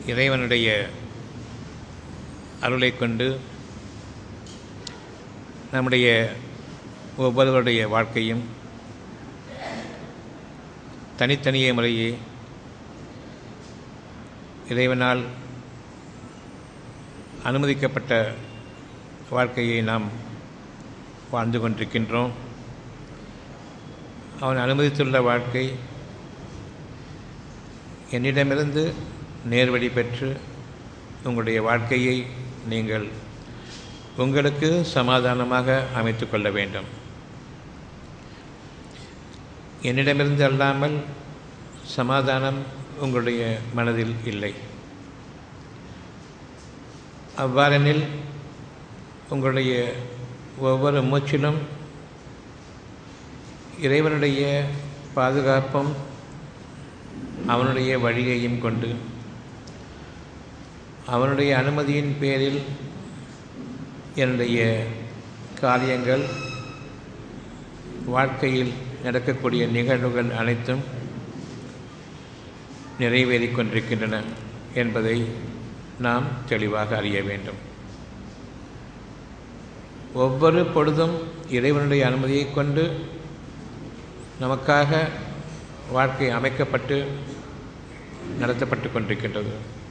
இறைவனுடைய அருளை கொண்டு நம்முடைய ஒவ்வொருவருடைய வாழ்க்கையும் தனித்தனியே முறையே இறைவனால் அனுமதிக்கப்பட்ட வாழ்க்கையை நாம் வாழ்ந்து கொண்டிருக்கின்றோம் அவன் அனுமதித்துள்ள வாழ்க்கை என்னிடமிருந்து நேர்வழி பெற்று உங்களுடைய வாழ்க்கையை நீங்கள் உங்களுக்கு சமாதானமாக அமைத்து கொள்ள வேண்டும் என்னிடமிருந்து அல்லாமல் சமாதானம் உங்களுடைய மனதில் இல்லை அவ்வாறெனில் உங்களுடைய ஒவ்வொரு மூச்சிலும் இறைவனுடைய பாதுகாப்பும் அவனுடைய வழியையும் கொண்டு அவனுடைய அனுமதியின் பேரில் என்னுடைய காரியங்கள் வாழ்க்கையில் நடக்கக்கூடிய நிகழ்வுகள் அனைத்தும் நிறைவேறிக் கொண்டிருக்கின்றன என்பதை நாம் தெளிவாக அறிய வேண்டும் ஒவ்வொரு பொழுதும் இறைவனுடைய அனுமதியை கொண்டு நமக்காக வாழ்க்கை அமைக்கப்பட்டு நடத்தப்பட்டு கொண்டிருக்கின்றது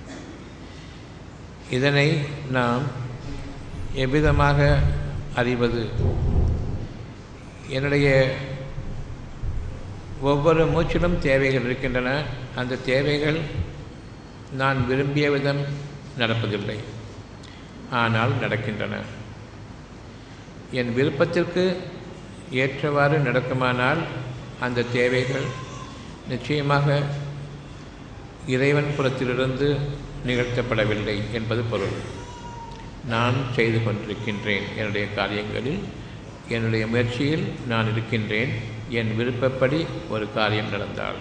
இதனை நாம் எவ்விதமாக அறிவது என்னுடைய ஒவ்வொரு மூச்சிலும் தேவைகள் இருக்கின்றன அந்த தேவைகள் நான் விரும்பிய விதம் நடப்பதில்லை ஆனால் நடக்கின்றன என் விருப்பத்திற்கு ஏற்றவாறு நடக்குமானால் அந்த தேவைகள் நிச்சயமாக இறைவன் புறத்திலிருந்து நிகழ்த்தப்படவில்லை என்பது பொருள் நான் செய்து கொண்டிருக்கின்றேன் என்னுடைய காரியங்களில் என்னுடைய முயற்சியில் நான் இருக்கின்றேன் என் விருப்பப்படி ஒரு காரியம் நடந்தால்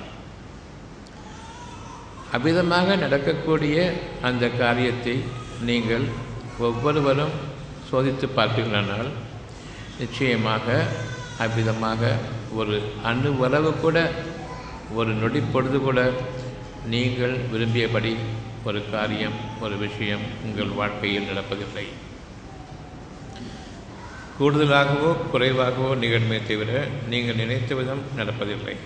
அவ்விதமாக நடக்கக்கூடிய அந்த காரியத்தை நீங்கள் ஒவ்வொருவரும் சோதித்து பார்ப்பீர்களானால் நிச்சயமாக அவ்விதமாக ஒரு அணு உறவு கூட ஒரு நொடி பொழுது கூட நீங்கள் விரும்பியபடி ஒரு காரியம் ஒரு விஷயம் உங்கள் வாழ்க்கையில் நடப்பதில்லை கூடுதலாகவோ குறைவாகவோ நிகழ்மே தவிர நீங்கள் நினைத்த விதம் நடப்பதில்லை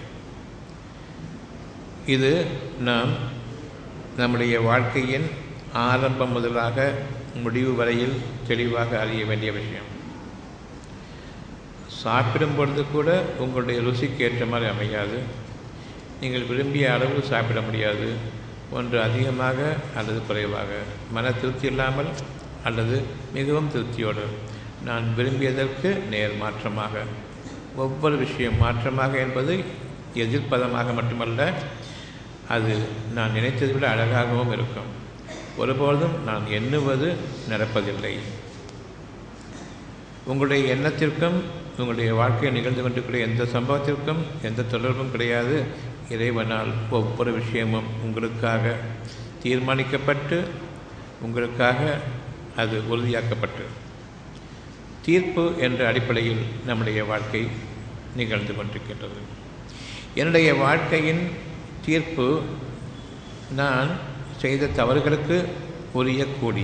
இது நாம் நம்முடைய வாழ்க்கையின் ஆரம்பம் முதலாக முடிவு வரையில் தெளிவாக அறிய வேண்டிய விஷயம் சாப்பிடும் பொழுது கூட உங்களுடைய ருசிக்கு ஏற்ற மாதிரி அமையாது நீங்கள் விரும்பிய அளவு சாப்பிட முடியாது ஒன்று அதிகமாக அல்லது குறைவாக மன திருப்தி இல்லாமல் அல்லது மிகவும் திருப்தியோடு நான் விரும்பியதற்கு நேர் மாற்றமாக ஒவ்வொரு விஷயம் மாற்றமாக என்பது எதிர்ப்பதமாக மட்டுமல்ல அது நான் நினைத்ததை விட அழகாகவும் இருக்கும் ஒருபொழுதும் நான் எண்ணுவது நடப்பதில்லை உங்களுடைய எண்ணத்திற்கும் உங்களுடைய வாழ்க்கையில் நிகழ்ந்து கொண்டிருக்கிற எந்த சம்பவத்திற்கும் எந்த தொடர்பும் கிடையாது இறைவனால் ஒவ்வொரு விஷயமும் உங்களுக்காக தீர்மானிக்கப்பட்டு உங்களுக்காக அது உறுதியாக்கப்பட்டு தீர்ப்பு என்ற அடிப்படையில் நம்முடைய வாழ்க்கை நிகழ்ந்து கொண்டிருக்கின்றது என்னுடைய வாழ்க்கையின் தீர்ப்பு நான் செய்த தவறுகளுக்கு உரிய கூடி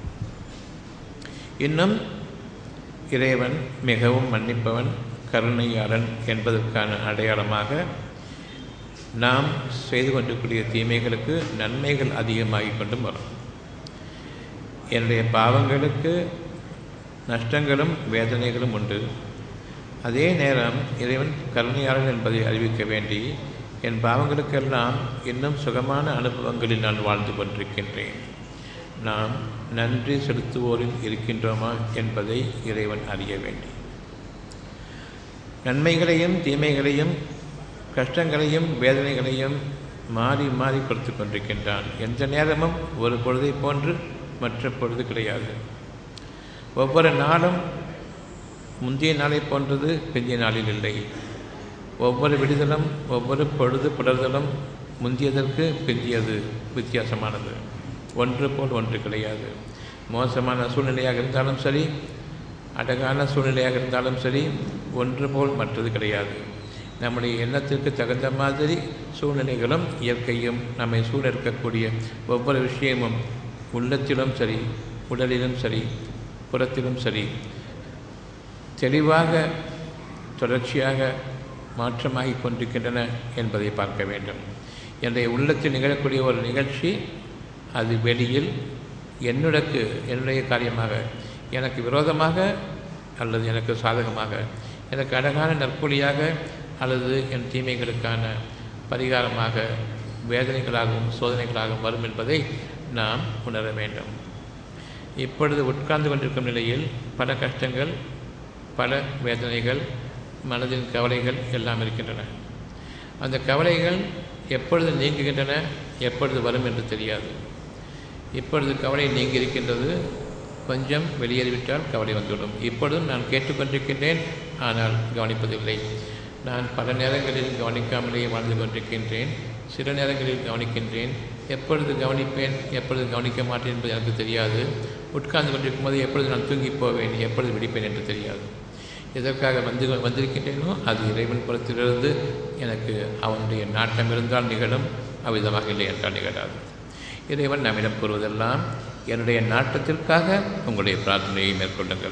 இன்னும் இறைவன் மிகவும் மன்னிப்பவன் கருணையாளன் என்பதற்கான அடையாளமாக நாம் செய்து கொண்டிருக்கூடிய தீமைகளுக்கு நன்மைகள் அதிகமாகிக் கொண்டும் வரும் என்னுடைய பாவங்களுக்கு நஷ்டங்களும் வேதனைகளும் உண்டு அதே நேரம் இறைவன் கருணையாளன் என்பதை அறிவிக்க வேண்டி என் பாவங்களுக்கெல்லாம் இன்னும் சுகமான அனுபவங்களில் நான் வாழ்ந்து கொண்டிருக்கின்றேன் நாம் நன்றி செலுத்துவோரில் இருக்கின்றோமா என்பதை இறைவன் அறிய வேண்டி நன்மைகளையும் தீமைகளையும் கஷ்டங்களையும் வேதனைகளையும் மாறி மாறி கொடுத்து கொண்டிருக்கின்றான் எந்த நேரமும் ஒரு பொழுதை போன்று மற்ற பொழுது கிடையாது ஒவ்வொரு நாளும் முந்தைய நாளை போன்றது பிந்தைய நாளில் இல்லை ஒவ்வொரு விடுதலும் ஒவ்வொரு பொழுது புலர்தலும் முந்தியதற்கு பிந்தியது வித்தியாசமானது ஒன்று போல் ஒன்று கிடையாது மோசமான சூழ்நிலையாக இருந்தாலும் சரி அழகான சூழ்நிலையாக இருந்தாலும் சரி ஒன்று போல் மற்றது கிடையாது நம்முடைய எண்ணத்திற்கு தகுந்த மாதிரி சூழ்நிலைகளும் இயற்கையும் நம்மை சூழ இருக்கக்கூடிய ஒவ்வொரு விஷயமும் உள்ளத்திலும் சரி உடலிலும் சரி புறத்திலும் சரி தெளிவாக தொடர்ச்சியாக மாற்றமாகி கொண்டிருக்கின்றன என்பதை பார்க்க வேண்டும் என்னுடைய உள்ளத்தில் நிகழக்கூடிய ஒரு நிகழ்ச்சி அது வெளியில் என்னுடக்கு என்னுடைய காரியமாக எனக்கு விரோதமாக அல்லது எனக்கு சாதகமாக எனக்கு அழகான நற்கொலியாக அல்லது என் தீமைகளுக்கான பரிகாரமாக வேதனைகளாகவும் சோதனைகளாகவும் வரும் என்பதை நாம் உணர வேண்டும் இப்பொழுது உட்கார்ந்து கொண்டிருக்கும் நிலையில் பல கஷ்டங்கள் பல வேதனைகள் மனதின் கவலைகள் எல்லாம் இருக்கின்றன அந்த கவலைகள் எப்பொழுது நீங்குகின்றன எப்பொழுது வரும் என்று தெரியாது இப்பொழுது கவலை நீங்கி இருக்கின்றது கொஞ்சம் வெளியேறிவிட்டால் கவலை வந்துவிடும் இப்பொழுதும் நான் கேட்டுக்கொண்டிருக்கின்றேன் ஆனால் கவனிப்பதில்லை நான் பல நேரங்களில் கவனிக்காமலேயே வாழ்ந்து கொண்டிருக்கின்றேன் சில நேரங்களில் கவனிக்கின்றேன் எப்பொழுது கவனிப்பேன் எப்பொழுது கவனிக்க மாட்டேன் என்பது எனக்கு தெரியாது உட்கார்ந்து கொண்டிருக்கும் போது எப்பொழுது நான் தூங்கி போவேன் எப்பொழுது விடிப்பேன் என்று தெரியாது எதற்காக வந்து வந்திருக்கின்றேனோ அது இறைவன் புறத்திலிருந்து எனக்கு அவனுடைய நாட்டம் இருந்தால் நிகழும் அவ்விதமாக இல்லை என்றால் நிகழாது இறைவன் நம்மிடம் கூறுவதெல்லாம் என்னுடைய நாட்டத்திற்காக உங்களுடைய பிரார்த்தனையை மேற்கொள்ளுங்கள்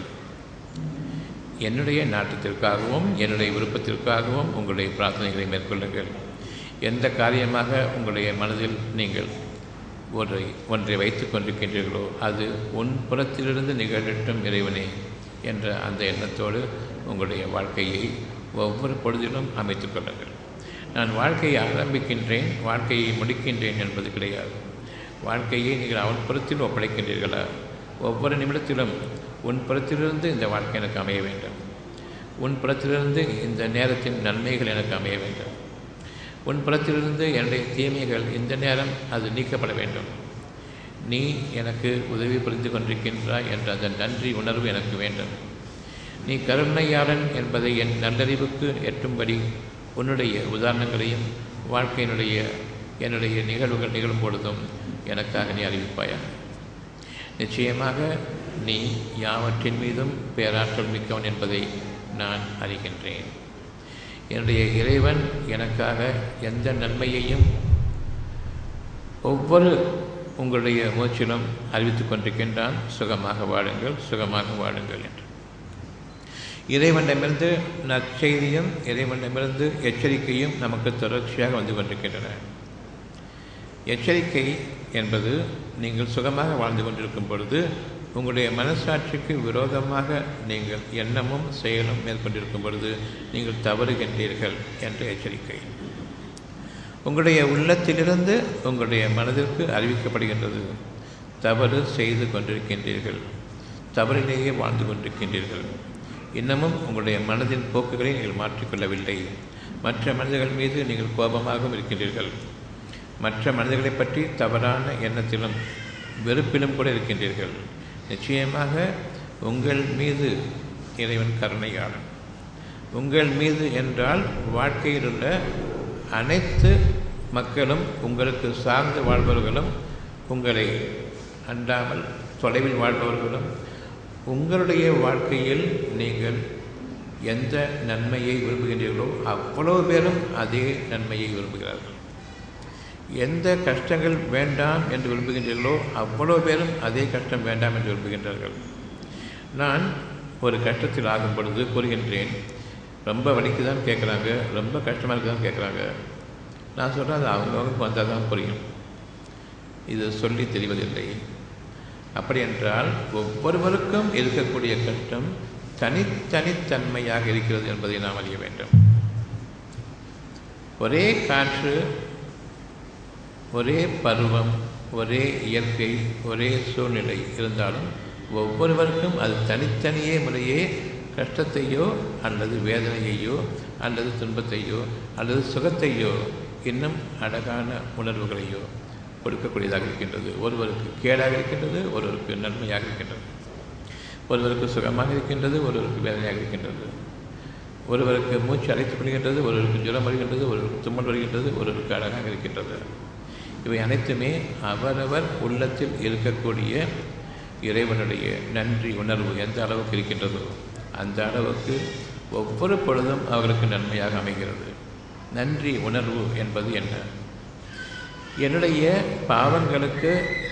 என்னுடைய நாட்டத்திற்காகவும் என்னுடைய விருப்பத்திற்காகவும் உங்களுடைய பிரார்த்தனைகளை மேற்கொள்ளுங்கள் எந்த காரியமாக உங்களுடைய மனதில் நீங்கள் ஒன்றை ஒன்றை வைத்து கொண்டிருக்கின்றீர்களோ அது உன் புறத்திலிருந்து நிகழட்டும் இறைவனே என்ற அந்த எண்ணத்தோடு உங்களுடைய வாழ்க்கையை ஒவ்வொரு பொழுதிலும் அமைத்துக் கொள்ளுங்கள் நான் வாழ்க்கையை ஆரம்பிக்கின்றேன் வாழ்க்கையை முடிக்கின்றேன் என்பது கிடையாது வாழ்க்கையை நீங்கள் அவன் புறத்தில் ஒப்படைக்கின்றீர்களா ஒவ்வொரு நிமிடத்திலும் உன் புறத்திலிருந்து இந்த வாழ்க்கை எனக்கு அமைய வேண்டும் உன் புறத்திலிருந்து இந்த நேரத்தின் நன்மைகள் எனக்கு அமைய வேண்டும் உன் புறத்திலிருந்து என்னுடைய தீமைகள் இந்த நேரம் அது நீக்கப்பட வேண்டும் நீ எனக்கு உதவி புரிந்து கொண்டிருக்கின்றாய் என்ற அந்த நன்றி உணர்வு எனக்கு வேண்டும் நீ கருணையாளன் என்பதை என் நல்லறிவுக்கு எட்டும்படி உன்னுடைய உதாரணங்களையும் வாழ்க்கையினுடைய என்னுடைய நிகழ்வுகள் நிகழும் பொழுதும் எனக்காக நீ அறிவிப்பாயா நிச்சயமாக நீ யாவற்றின் மீதும் பேராற்றல் மிக்கவன் என்பதை நான் அறிகின்றேன் என்னுடைய இறைவன் எனக்காக எந்த நன்மையையும் ஒவ்வொரு உங்களுடைய மூச்சிலும் அறிவித்துக் கொண்டிருக்கின்றான் சுகமாக வாழுங்கள் சுகமாக வாழுங்கள் என்று இறைவனிடமிருந்து நற்செய்தியும் இறைவனிடமிருந்து எச்சரிக்கையும் நமக்கு தொடர்ச்சியாக வந்து கொண்டிருக்கின்றன எச்சரிக்கை என்பது நீங்கள் சுகமாக வாழ்ந்து கொண்டிருக்கும் பொழுது உங்களுடைய மனசாட்சிக்கு விரோதமாக நீங்கள் எண்ணமும் செயலும் மேற்கொண்டிருக்கும் பொழுது நீங்கள் தவறுகின்றீர்கள் என்ற எச்சரிக்கை உங்களுடைய உள்ளத்திலிருந்து உங்களுடைய மனதிற்கு அறிவிக்கப்படுகின்றது தவறு செய்து கொண்டிருக்கின்றீர்கள் தவறிலேயே வாழ்ந்து கொண்டிருக்கின்றீர்கள் இன்னமும் உங்களுடைய மனதின் போக்குகளை நீங்கள் மாற்றிக்கொள்ளவில்லை மற்ற மனிதர்கள் மீது நீங்கள் கோபமாகவும் இருக்கின்றீர்கள் மற்ற மனிதர்களை பற்றி தவறான எண்ணத்திலும் வெறுப்பிலும் கூட இருக்கின்றீர்கள் நிச்சயமாக உங்கள் மீது இறைவன் கருணையாளன் உங்கள் மீது என்றால் வாழ்க்கையில் உள்ள அனைத்து மக்களும் உங்களுக்கு சார்ந்து வாழ்பவர்களும் உங்களை அண்டாமல் தொலைவில் வாழ்பவர்களும் உங்களுடைய வாழ்க்கையில் நீங்கள் எந்த நன்மையை விரும்புகின்றீர்களோ அவ்வளவு பேரும் அதே நன்மையை விரும்புகிறார்கள் எந்த கஷ்டங்கள் வேண்டாம் என்று விரும்புகின்றீர்களோ அவ்வளோ பேரும் அதே கஷ்டம் வேண்டாம் என்று விரும்புகின்றார்கள் நான் ஒரு கஷ்டத்தில் ஆகும் பொழுது கூறுகின்றேன் ரொம்ப வலிக்கு தான் கேட்குறாங்க ரொம்ப கஷ்டமாக இருக்கு தான் கேட்குறாங்க நான் சொல்கிறேன் அது அவங்கவுங்களுக்கு வந்தால் தான் புரியும் இது சொல்லி தெரிவதில்லை அப்படி என்றால் ஒவ்வொருவருக்கும் இருக்கக்கூடிய கஷ்டம் தனித்தனித்தன்மையாக இருக்கிறது என்பதை நாம் அறிய வேண்டும் ஒரே காற்று ஒரே பருவம் ஒரே இயற்கை ஒரே சூழ்நிலை இருந்தாலும் ஒவ்வொருவருக்கும் அது தனித்தனியே முறையே கஷ்டத்தையோ அல்லது வேதனையையோ அல்லது துன்பத்தையோ அல்லது சுகத்தையோ இன்னும் அழகான உணர்வுகளையோ கொடுக்கக்கூடியதாக இருக்கின்றது ஒருவருக்கு கேடாக இருக்கின்றது ஒருவருக்கு நன்மையாக இருக்கின்றது ஒருவருக்கு சுகமாக இருக்கின்றது ஒருவருக்கு வேதனையாக இருக்கின்றது ஒருவருக்கு மூச்சு அழைத்துக் கொள்கின்றது ஒருவருக்கு ஜுரம் வருகின்றது ஒருவருக்கு தும்மல் வருகின்றது ஒருவருக்கு அழகாக இருக்கின்றது இவை அனைத்துமே அவரவர் உள்ளத்தில் இருக்கக்கூடிய இறைவனுடைய நன்றி உணர்வு எந்த அளவுக்கு இருக்கின்றதோ அந்த அளவுக்கு ஒவ்வொரு பொழுதும் அவர்களுக்கு நன்மையாக அமைகிறது நன்றி உணர்வு என்பது என்ன என்னுடைய பாவங்களுக்கு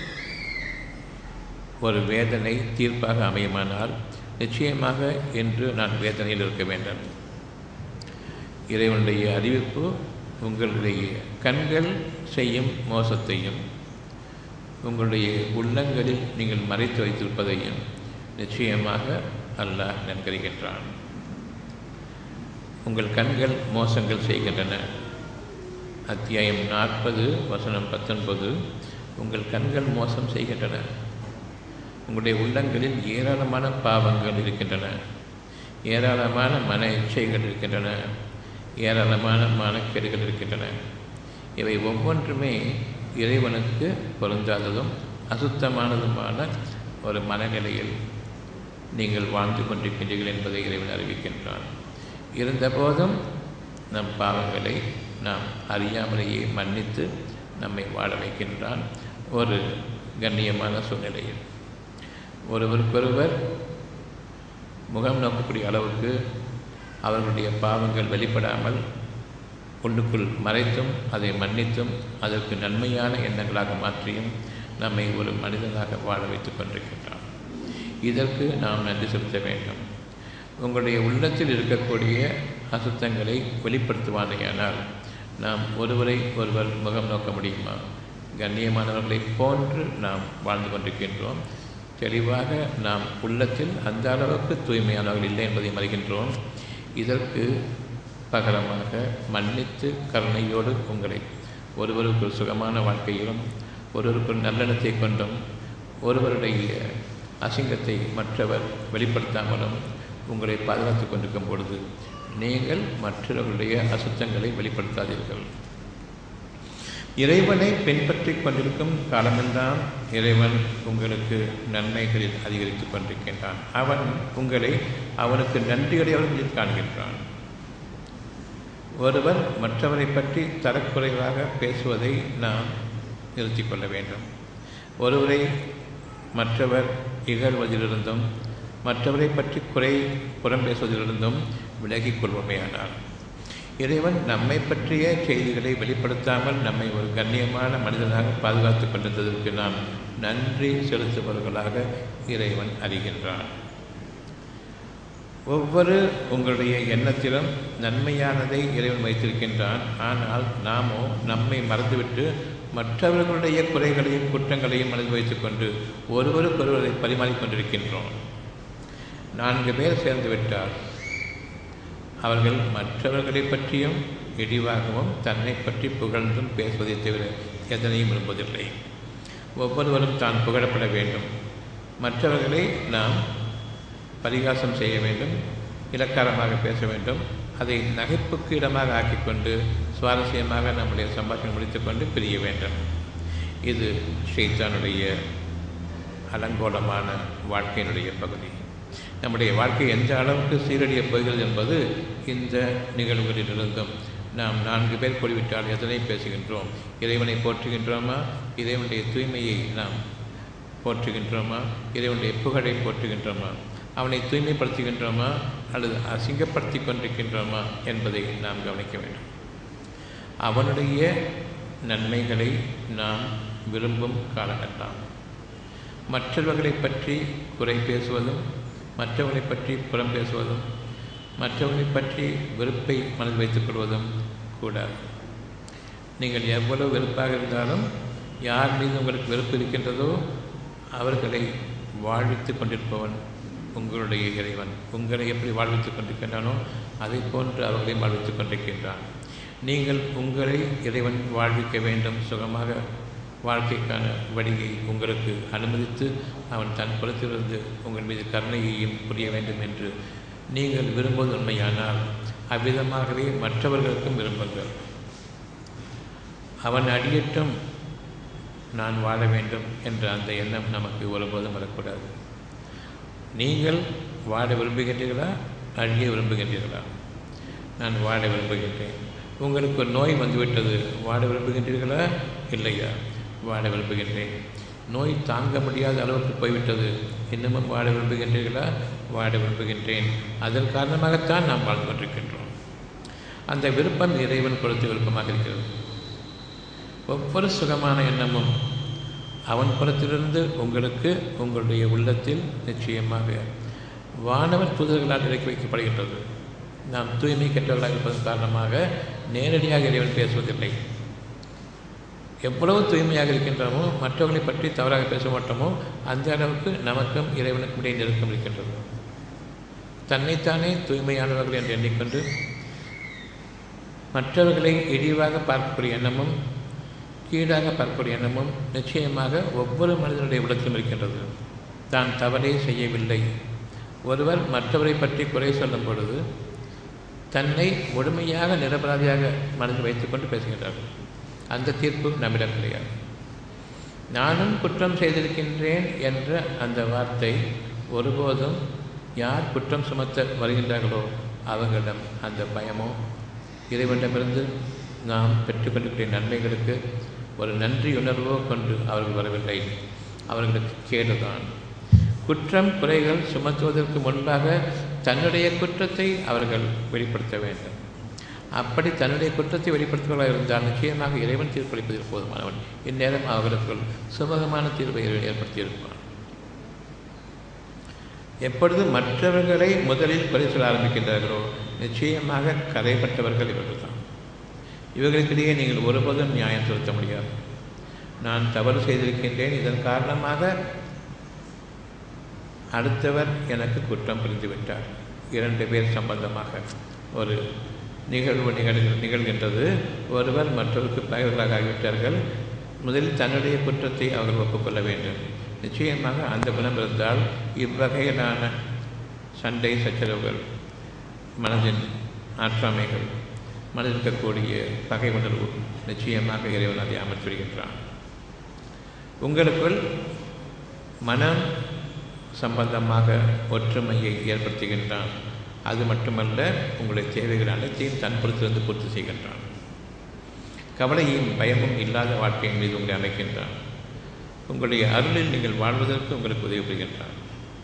ஒரு வேதனை தீர்ப்பாக அமையுமானால் நிச்சயமாக என்று நான் வேதனையில் இருக்க வேண்டும் இறைவனுடைய அறிவிப்பு உங்களுடைய கண்கள் செய்யும் மோசத்தையும் உங்களுடைய உள்ளங்களில் நீங்கள் மறைத்து வைத்திருப்பதையும் நிச்சயமாக அல்லாஹ் நன்கறிகின்றான் உங்கள் கண்கள் மோசங்கள் செய்கின்றன அத்தியாயம் நாற்பது வசனம் பத்தொன்பது உங்கள் கண்கள் மோசம் செய்கின்றன உங்களுடைய உள்ளங்களில் ஏராளமான பாவங்கள் இருக்கின்றன ஏராளமான மன இச்சைகள் இருக்கின்றன ஏராளமான மனக்கேடுகள் இருக்கின்றன இவை ஒவ்வொன்றுமே இறைவனுக்கு பொருந்தாததும் அசுத்தமானதுமான ஒரு மனநிலையில் நீங்கள் வாழ்ந்து கொண்டிருக்கின்றீர்கள் என்பதை இறைவன் அறிவிக்கின்றான் இருந்தபோதும் நம் பாவங்களை நாம் அறியாமலேயே மன்னித்து நம்மை வாழ வைக்கின்றான் ஒரு கண்ணியமான சூழ்நிலையில் ஒருவருக்கொருவர் முகம் நோக்கக்கூடிய அளவுக்கு அவர்களுடைய பாவங்கள் வெளிப்படாமல் உள்ளுக்குள் மறைத்தும் அதை மன்னித்தும் அதற்கு நன்மையான எண்ணங்களாக மாற்றியும் நம்மை ஒரு மனிதனாக வாழ வைத்துக் கொண்டிருக்கின்றான் இதற்கு நாம் நன்றி செலுத்த வேண்டும் உங்களுடைய உள்ளத்தில் இருக்கக்கூடிய அசுத்தங்களை வெளிப்படுத்துவானேயானால் நாம் ஒருவரை ஒருவர் முகம் நோக்க முடியுமா கண்ணியமானவர்களைப் போன்று நாம் வாழ்ந்து கொண்டிருக்கின்றோம் தெளிவாக நாம் உள்ளத்தில் அந்த அளவுக்கு தூய்மையானவர்கள் இல்லை என்பதை மறைகின்றோம் இதற்கு பகரமாக மன்னித்து கருணையோடு உங்களை ஒருவருக்கு ஒரு சுகமான வாழ்க்கையிலும் ஒருவருக்கு ஒரு நல்லெண்ணத்தை கொண்டும் ஒருவருடைய அசிங்கத்தை மற்றவர் வெளிப்படுத்தாமலும் உங்களை பாதுகாத்து கொண்டிருக்கும் பொழுது நீங்கள் மற்றவர்களுடைய அசுத்தங்களை வெளிப்படுத்தாதீர்கள் இறைவனை பின்பற்றி கொண்டிருக்கும் காலமெல்லாம் இறைவன் உங்களுக்கு நன்மைகளில் அதிகரித்துக் கொண்டிருக்கின்றான் அவன் உங்களை அவனுக்கு நன்றியுடையவர்களில் காண்கின்றான் ஒருவர் மற்றவரை பற்றி தரக்குறைவாக பேசுவதை நாம் நிறுத்திக் கொள்ள வேண்டும் ஒருவரை மற்றவர் இகழ்வதிலிருந்தும் மற்றவரை பற்றி குறை புறம் பேசுவதிலிருந்தும் விலகிக் கொள்வோமேயானால் இறைவன் நம்மை பற்றிய செய்திகளை வெளிப்படுத்தாமல் நம்மை ஒரு கண்ணியமான மனிதனாக பாதுகாத்து கொண்டிருந்ததற்கு நாம் நன்றி செலுத்துபவர்களாக இறைவன் அறிகின்றான் ஒவ்வொரு உங்களுடைய எண்ணத்திலும் நன்மையானதை இறைவன் வைத்திருக்கின்றான் ஆனால் நாமோ நம்மை மறந்துவிட்டு மற்றவர்களுடைய குறைகளையும் குற்றங்களையும் மனதில் வைத்துக்கொண்டு ஒருவருக்கொருவரை பரிமாறிக்கொண்டிருக்கின்றோம் நான்கு பேர் சேர்ந்து விட்டால் அவர்கள் மற்றவர்களை பற்றியும் இழிவாகவும் தன்னை பற்றி புகழ்ந்தும் பேசுவதை தவிர எதனையும் விரும்புவதில்லை ஒவ்வொருவரும் தான் புகழப்பட வேண்டும் மற்றவர்களை நாம் பரிகாசம் செய்ய வேண்டும் இலக்காரமாக பேச வேண்டும் அதை நகைப்புக்கு இடமாக ஆக்கிக்கொண்டு சுவாரஸ்யமாக நம்முடைய சம்பாஷணை முடித்துக்கொண்டு பிரிய வேண்டும் இது ஷெய்தானுடைய அலங்கோலமான வாழ்க்கையினுடைய பகுதி நம்முடைய வாழ்க்கை எந்த அளவுக்கு சீரழியப் போகிறது என்பது இந்த நிகழ்வுகளிலிருந்தும் நாம் நான்கு பேர் கூடிவிட்டால் எதனை பேசுகின்றோம் இறைவனை போற்றுகின்றோமா இறைவனுடைய தூய்மையை நாம் போற்றுகின்றோமா இறைவனுடைய புகழை போற்றுகின்றோமா அவனை தூய்மைப்படுத்துகின்றோமா அல்லது அசிங்கப்படுத்தி கொண்டிருக்கின்றோமா என்பதை நாம் கவனிக்க வேண்டும் அவனுடைய நன்மைகளை நாம் விரும்பும் காலமெல்லாம் மற்றவர்களை பற்றி குறை பேசுவதும் மற்றவர்களை பற்றி புறம் பேசுவதும் மற்றவர்களை பற்றி வெறுப்பை மனதில் வைத்துக் கொள்வதும் கூடாது நீங்கள் எவ்வளவு வெறுப்பாக இருந்தாலும் யார் மீது உங்களுக்கு வெறுப்பு இருக்கின்றதோ அவர்களை வாழ்வித்து கொண்டிருப்பவன் உங்களுடைய இறைவன் உங்களை எப்படி வாழ்வித்துக் கொண்டிருக்கின்றானோ அதை போன்று அவர்களையும் வாழ்வித்துக் கொண்டிருக்கின்றான் நீங்கள் உங்களை இறைவன் வாழ்விக்க வேண்டும் சுகமாக வாழ்க்கைக்கான வழியை உங்களுக்கு அனுமதித்து அவன் தன் புறத்திலிருந்து உங்கள் மீது கருணையையும் புரிய வேண்டும் என்று நீங்கள் விரும்புவது உண்மையானால் அவ்விதமாகவே மற்றவர்களுக்கும் விரும்புங்கள் அவன் அடியட்டும் நான் வாழ வேண்டும் என்ற அந்த எண்ணம் நமக்கு ஒருபோதும் வரக்கூடாது நீங்கள் வாழ விரும்புகின்றீர்களா அழிய விரும்புகின்றீர்களா நான் வாழ விரும்புகின்றேன் உங்களுக்கு ஒரு நோய் வந்துவிட்டது வாழ விரும்புகின்றீர்களா இல்லையா வாழ விரும்புகின்றேன் நோய் தாங்க முடியாத அளவுக்கு போய்விட்டது இன்னமும் வாழ விரும்புகின்றீர்களா வாழ விரும்புகின்றேன் அதன் காரணமாகத்தான் நாம் வாழ்ந்து கொண்டிருக்கின்றோம் அந்த விருப்பம் இறைவன் கொடுத்த விருப்பமாக இருக்கிறது ஒவ்வொரு சுகமான எண்ணமும் அவன் புறத்திலிருந்து உங்களுக்கு உங்களுடைய உள்ளத்தில் நிச்சயமாக வானவர் தூதர்களால் இறக்கி வைக்கப்படுகின்றது நாம் தூய்மை கெட்டவர்களாக இருப்பதன் காரணமாக நேரடியாக இறைவன் பேசுவதில்லை எவ்வளவு தூய்மையாக இருக்கின்றோமோ மற்றவர்களை பற்றி தவறாக பேச மாட்டோமோ அந்த அளவுக்கு நமக்கும் இறைவனுக்கும் இடையே நெருக்கம் இருக்கின்றது தன்னைத்தானே தூய்மையானவர்கள் என்று எண்ணிக்கொண்டு மற்றவர்களை இழிவாக பார்க்கக்கூடிய எண்ணமும் கீழாக பார்க்கக்கூடிய எண்ணமும் நிச்சயமாக ஒவ்வொரு மனிதனுடைய உள்ளத்திலும் இருக்கின்றது தான் தவறே செய்யவில்லை ஒருவர் மற்றவரை பற்றி குறை சொல்லும் பொழுது தன்னை முழுமையாக நிரபராதியாக மனதில் வைத்துக்கொண்டு பேசுகின்றார்கள் அந்த தீர்ப்பு நம்மிடம் கிடையாது நானும் குற்றம் செய்திருக்கின்றேன் என்ற அந்த வார்த்தை ஒருபோதும் யார் குற்றம் சுமத்த வருகின்றார்களோ அவர்களிடம் அந்த பயமோ இறைவனிடமிருந்து நாம் பெற்றுக்கொண்டிருக்கிற நன்மைகளுக்கு ஒரு நன்றி உணர்வோ கொண்டு அவர்கள் வரவில்லை அவர்களுக்கு கேடுதான் குற்றம் குறைகள் சுமத்துவதற்கு முன்பாக தன்னுடைய குற்றத்தை அவர்கள் வெளிப்படுத்த வேண்டும் அப்படி தன்னுடைய குற்றத்தை வெளிப்படுத்துவதாக இருந்தால் நிச்சயமாக இறைவன் தீர்ப்பளிப்பதில் போதுமானவன் இந்நேரம் அவர்களுக்குள் சுமூகமான தீர்வை இறைவன் ஏற்படுத்தியிருப்பான் எப்பொழுது மற்றவர்களை முதலில் குறை சொல்ல ஆரம்பிக்கின்றார்களோ நிச்சயமாக கதைப்பட்டவர்கள் இவர்கள்தான் இவர்களுக்கிடையே நீங்கள் ஒருபோதும் நியாயம் செலுத்த முடியாது நான் தவறு செய்திருக்கின்றேன் இதன் காரணமாக அடுத்தவர் எனக்கு குற்றம் புரிந்துவிட்டார் இரண்டு பேர் சம்பந்தமாக ஒரு நிகழ்வு நிகழ் நிகழ்கின்றது ஒருவர் மற்றவருக்கு பகைவர்களாக ஆகிவிட்டார்கள் முதலில் தன்னுடைய குற்றத்தை அவர்கள் ஒப்புக்கொள்ள வேண்டும் நிச்சயமாக அந்த குணம் இருந்தால் இவ்வகையிலான சண்டை சச்சரவுகள் மனதின் ஆற்றாமைகள் மனதில் இருக்கக்கூடிய பகை உணர்வு நிச்சயமாக இறைவன் அதை அமர்த்திவிடுகின்றான் உங்களுக்குள் மனம் சம்பந்தமாக ஒற்றுமையை ஏற்படுத்துகின்றான் அது மட்டுமல்ல உங்களுடைய தேவைகள் அனைத்தையும் தன் பொறுத்திருந்து பூர்த்தி செய்கின்றான் கவலையும் பயமும் இல்லாத வாழ்க்கையின் மீது உங்களை அமைக்கின்றான் உங்களுடைய அருளில் நீங்கள் வாழ்வதற்கு உங்களுக்கு உதவி புரிகின்றான்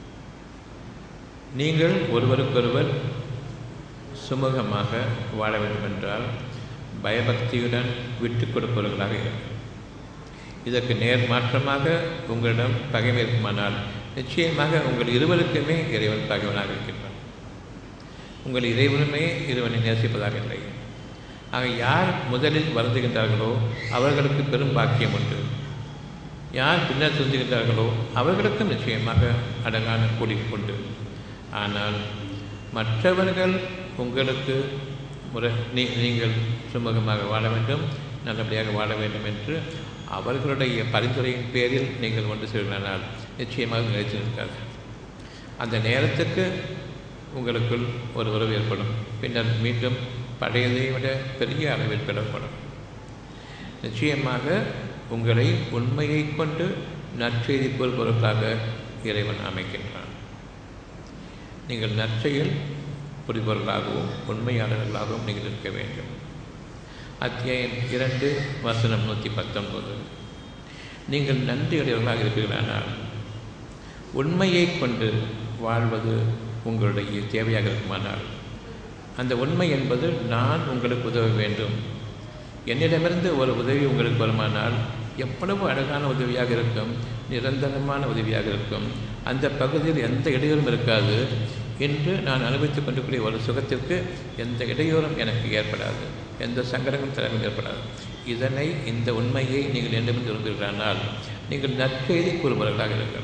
நீங்கள் ஒருவருக்கொருவர் சுமூகமாக வாழ வேண்டுமென்றால் பயபக்தியுடன் விட்டு கொடுப்பவர்களாக இருக்கும் இதற்கு நேர் மாற்றமாக உங்களிடம் பகைமை இருக்குமானால் நிச்சயமாக உங்கள் இருவருக்குமே இறைவன் பகைவனாக இருக்கின்றான் உங்கள் இறைவனுமே இறைவனை நேசிப்பதாக இல்லை ஆக யார் முதலில் வருந்துகின்றார்களோ அவர்களுக்கு பெரும் பாக்கியம் உண்டு யார் பின்னர் திருந்துகின்றார்களோ அவர்களுக்கும் நிச்சயமாக அடங்கான கூலி உண்டு ஆனால் மற்றவர்கள் உங்களுக்கு முறை நீ நீங்கள் சுமூகமாக வாழ வேண்டும் நல்லபடியாக வாழ வேண்டும் என்று அவர்களுடைய பரிந்துரையின் பேரில் நீங்கள் ஒன்று சேர்கிறானால் நிச்சயமாக நிலைத்து நிற்காது அந்த நேரத்துக்கு உங்களுக்குள் ஒரு உறவு ஏற்படும் பின்னர் மீண்டும் பழையதை விட பெரிய அளவில் பெறப்படும் நிச்சயமாக உங்களை உண்மையை கொண்டு நற்செய்தி பொறுப்பவர்களாக இறைவன் அமைக்கின்றான் நீங்கள் நற்செயல் புரிபவர்களாகவும் உண்மையாளர்களாகவும் நீங்கள் இருக்க வேண்டும் அத்தியாயம் இரண்டு வசனம் நூற்றி பத்தொன்பது நீங்கள் நன்றியுடையவர்களாக இருப்பீர்களானால் உண்மையை கொண்டு வாழ்வது உங்களுடைய தேவையாக இருக்குமானால் அந்த உண்மை என்பது நான் உங்களுக்கு உதவ வேண்டும் என்னிடமிருந்து ஒரு உதவி உங்களுக்கு வருமானால் எவ்வளவு அழகான உதவியாக இருக்கும் நிரந்தரமான உதவியாக இருக்கும் அந்த பகுதியில் எந்த இடையூறும் இருக்காது இன்று நான் அனுபவித்துக் கொண்டிருக்கிற ஒரு சுகத்திற்கு எந்த இடையூறும் எனக்கு ஏற்படாது எந்த சங்கடங்களும் தலைமையில் ஏற்படாது இதனை இந்த உண்மையை நீங்கள் என்னிடமிருந்து விரும்புகிறானால் நீங்கள் நற்செய்தி கூறுபவர்களாக இருங்கள்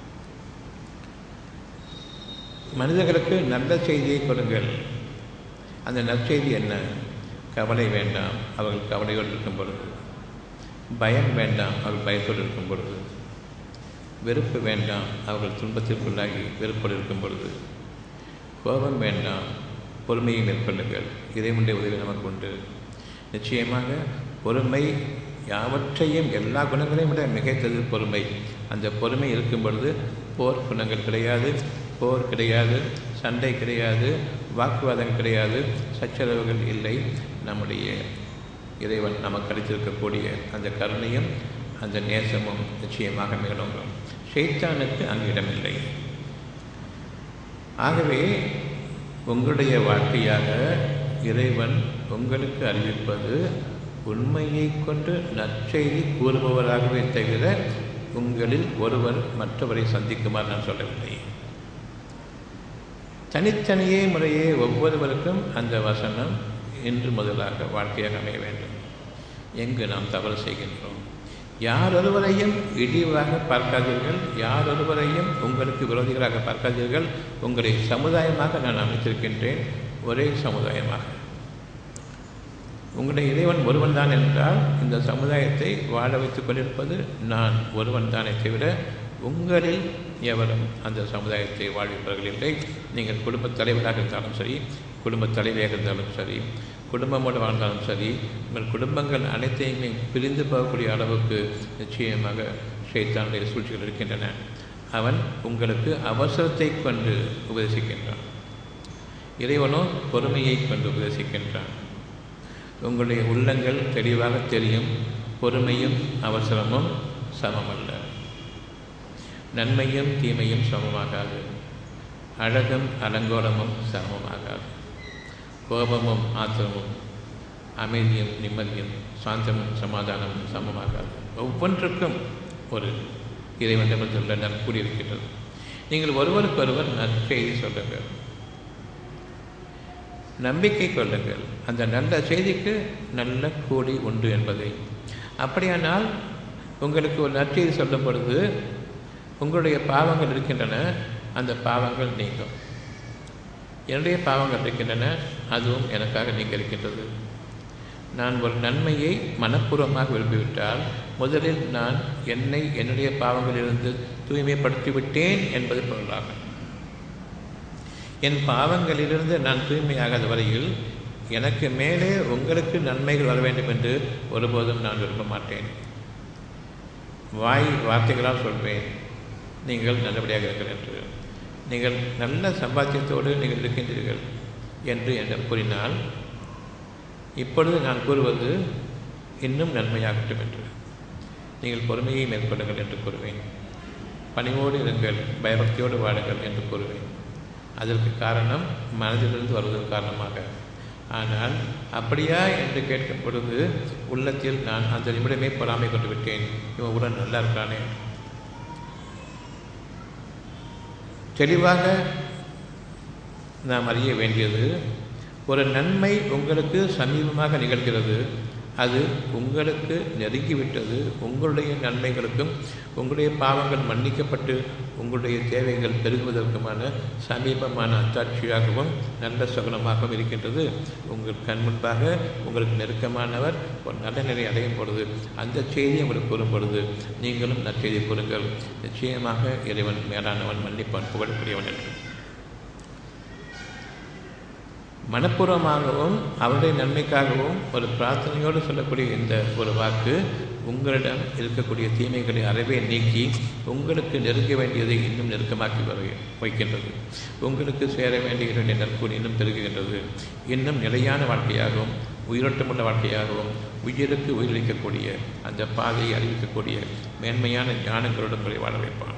மனிதர்களுக்கு நல்ல செய்தியை கொடுங்கள் அந்த நற்செய்தி என்ன கவலை வேண்டாம் அவர்கள் கவலையோடு இருக்கும் பொழுது பயம் வேண்டாம் அவர்கள் பயத்தோடு இருக்கும் பொழுது வெறுப்பு வேண்டாம் அவர்கள் துன்பத்திற்குள்ளாகி வெறுப்போடு இருக்கும் பொழுது கோபம் வேண்டாம் பொறுமையை மேற்கொள்ளுங்கள் இறைவனுடைய உதவி நமக்கு உண்டு நிச்சயமாக பொறுமை யாவற்றையும் எல்லா குணங்களையும் விட மிகைத்தது பொறுமை அந்த பொறுமை இருக்கும் பொழுது போர் குணங்கள் கிடையாது போர் கிடையாது சண்டை கிடையாது வாக்குவாதம் கிடையாது சச்சரவுகள் இல்லை நம்முடைய இறைவன் நமக்கு அளித்திருக்கக்கூடிய அந்த கருணையும் அந்த நேசமும் நிச்சயமாக மிகழுங்கும் ஷைத்தானுக்கு அங்கு இடமில்லை ஆகவே உங்களுடைய வாழ்க்கையாக இறைவன் உங்களுக்கு அறிவிப்பது உண்மையை கொண்டு நற்செய்தி கூறுபவராகவே தவிர உங்களில் ஒருவர் மற்றவரை சந்திக்குமாறு நான் சொல்லவில்லை தனித்தனியே முறையே ஒவ்வொருவருக்கும் அந்த வசனம் இன்று முதலாக வாழ்க்கையாக அமைய வேண்டும் எங்கு நாம் தவறு செய்கின்றோம் யார் ஒருவரையும் இழிவாக பார்க்காதீர்கள் யார் ஒருவரையும் உங்களுக்கு விரோதிகளாக பார்க்காதீர்கள் உங்களை சமுதாயமாக நான் அமைத்திருக்கின்றேன் ஒரே சமுதாயமாக உங்களுடைய இறைவன் ஒருவன் தான் என்றால் இந்த சமுதாயத்தை வாழ வைத்துக் கொண்டிருப்பது நான் ஒருவன் தானே தவிர உங்களில் எவரும் அந்த சமுதாயத்தை வாழ்விப்பவர்கள் இல்லை நீங்கள் குடும்பத் தலைவராக இருந்தாலும் சரி குடும்பத் தலைவியாக இருந்தாலும் சரி குடும்பமோடு வாழ்ந்தாலும் சரி உங்கள் குடும்பங்கள் அனைத்தையுமே பிரிந்து போகக்கூடிய அளவுக்கு நிச்சயமாக ஷைத்தானுடைய சூழ்ச்சிகள் இருக்கின்றன அவன் உங்களுக்கு அவசரத்தை கொண்டு உபதேசிக்கின்றான் இறைவனோ பொறுமையை கொண்டு உபதேசிக்கின்றான் உங்களுடைய உள்ளங்கள் தெளிவாக தெரியும் பொறுமையும் அவசரமும் சமமல்ல நன்மையும் தீமையும் சமமாகாது அழகும் அலங்கோலமும் சமமாகாது கோபமும் ஆத்திரமும் அமைதியும் நிம்மதியும் சாந்தமும் சமாதானமும் சமமாகாது ஒவ்வொன்றுக்கும் ஒரு இறைவனிடமிருந்துள்ள நற்கூடி இருக்கின்றது நீங்கள் ஒருவருக்கொருவர் நற்செய்தி சொல்லுங்கள் நம்பிக்கை கொள்ளுங்கள் அந்த நல்ல செய்திக்கு நல்ல கூலி உண்டு என்பதை அப்படியானால் உங்களுக்கு ஒரு நற்செய்தி சொல்லும் பொழுது உங்களுடைய பாவங்கள் இருக்கின்றன அந்த பாவங்கள் நீங்கும் என்னுடைய பாவங்கள் இருக்கின்றன அதுவும் எனக்காக நீங்க இருக்கின்றது நான் ஒரு நன்மையை மனப்பூர்வமாக விரும்பிவிட்டால் முதலில் நான் என்னை என்னுடைய பாவங்களிலிருந்து தூய்மைப்படுத்தி விட்டேன் என்பது பொருளாகும் என் பாவங்களிலிருந்து நான் தூய்மையாகாத வரையில் எனக்கு மேலே உங்களுக்கு நன்மைகள் வர வேண்டும் என்று ஒருபோதும் நான் விரும்ப மாட்டேன் வாய் வார்த்தைகளால் சொல்வேன் நீங்கள் நல்லபடியாக இருக்கிற என்று நீங்கள் நல்ல சம்பாத்தியத்தோடு நீங்கள் இருக்கின்றீர்கள் என்று என்னிடம் கூறினால் இப்பொழுது நான் கூறுவது இன்னும் நன்மையாகட்டும் என்று நீங்கள் பொறுமையை மேற்கொள்ளுங்கள் என்று கூறுவேன் பணிவோடு இருங்கள் பயபக்தியோடு வாழுங்கள் என்று கூறுவேன் அதற்கு காரணம் மனதிலிருந்து வருவதன் காரணமாக ஆனால் அப்படியா என்று கேட்கும் பொழுது உள்ளத்தில் நான் அந்த நிமிடமே பொறாமை கொண்டு விட்டேன் இவன் உடன் நல்லா இருக்கானே தெளிவாக நாம் அறிய வேண்டியது ஒரு நன்மை உங்களுக்கு சமீபமாக நிகழ்கிறது அது உங்களுக்கு நெருங்கிவிட்டது உங்களுடைய நன்மைகளுக்கும் உங்களுடைய பாவங்கள் மன்னிக்கப்பட்டு உங்களுடைய தேவைகள் பெருகுவதற்குமான சமீபமான அத்தாட்சியாகவும் நல்ல சகுனமாகவும் இருக்கின்றது உங்கள் கண் முன்பாக உங்களுக்கு நெருக்கமானவர் ஒரு நல்ல நிலை அடையும் பொழுது அந்த செய்தியை உங்களுக்கு கூறும் பொழுது நீங்களும் நற்செய்தி கூறுங்கள் நிச்சயமாக இறைவன் மேலானவன் மன்னிப்பான் புகழக்கூடியவன் என்று மனப்பூர்வமாகவும் அவருடைய நன்மைக்காகவும் ஒரு பிரார்த்தனையோடு சொல்லக்கூடிய இந்த ஒரு வாக்கு உங்களிடம் இருக்கக்கூடிய தீமைகளை அறவே நீக்கி உங்களுக்கு நெருங்க வேண்டியதை இன்னும் நெருக்கமாக்கி வர வைக்கின்றது உங்களுக்கு சேர வேண்டிய இரண்டு நற்கூறி இன்னும் பெருகுகின்றது இன்னும் நிலையான வாழ்க்கையாகவும் உயிரோட்டமுள்ள வாழ்க்கையாகவும் உயிருக்கு உயிரிழக்கக்கூடிய அந்த பாதையை அறிவிக்கக்கூடிய மேன்மையான ஞானங்களுடன் உங்களை வாழ வைப்பான்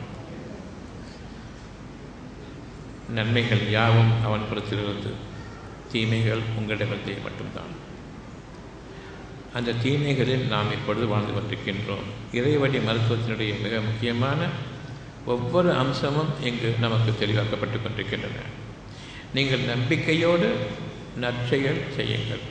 நன்மைகள் யாவும் அவன் புறத்திலிருந்து தீமைகள் உங்களிடமிருந்தே மட்டும்தான் அந்த தீமைகளில் நாம் இப்பொழுது வாழ்ந்து கொண்டிருக்கின்றோம் இறைவழி மருத்துவத்தினுடைய மிக முக்கியமான ஒவ்வொரு அம்சமும் இங்கு நமக்கு தெளிவாக்கப்பட்டு கொண்டிருக்கின்றன நீங்கள் நம்பிக்கையோடு நற்செயல் செய்யுங்கள்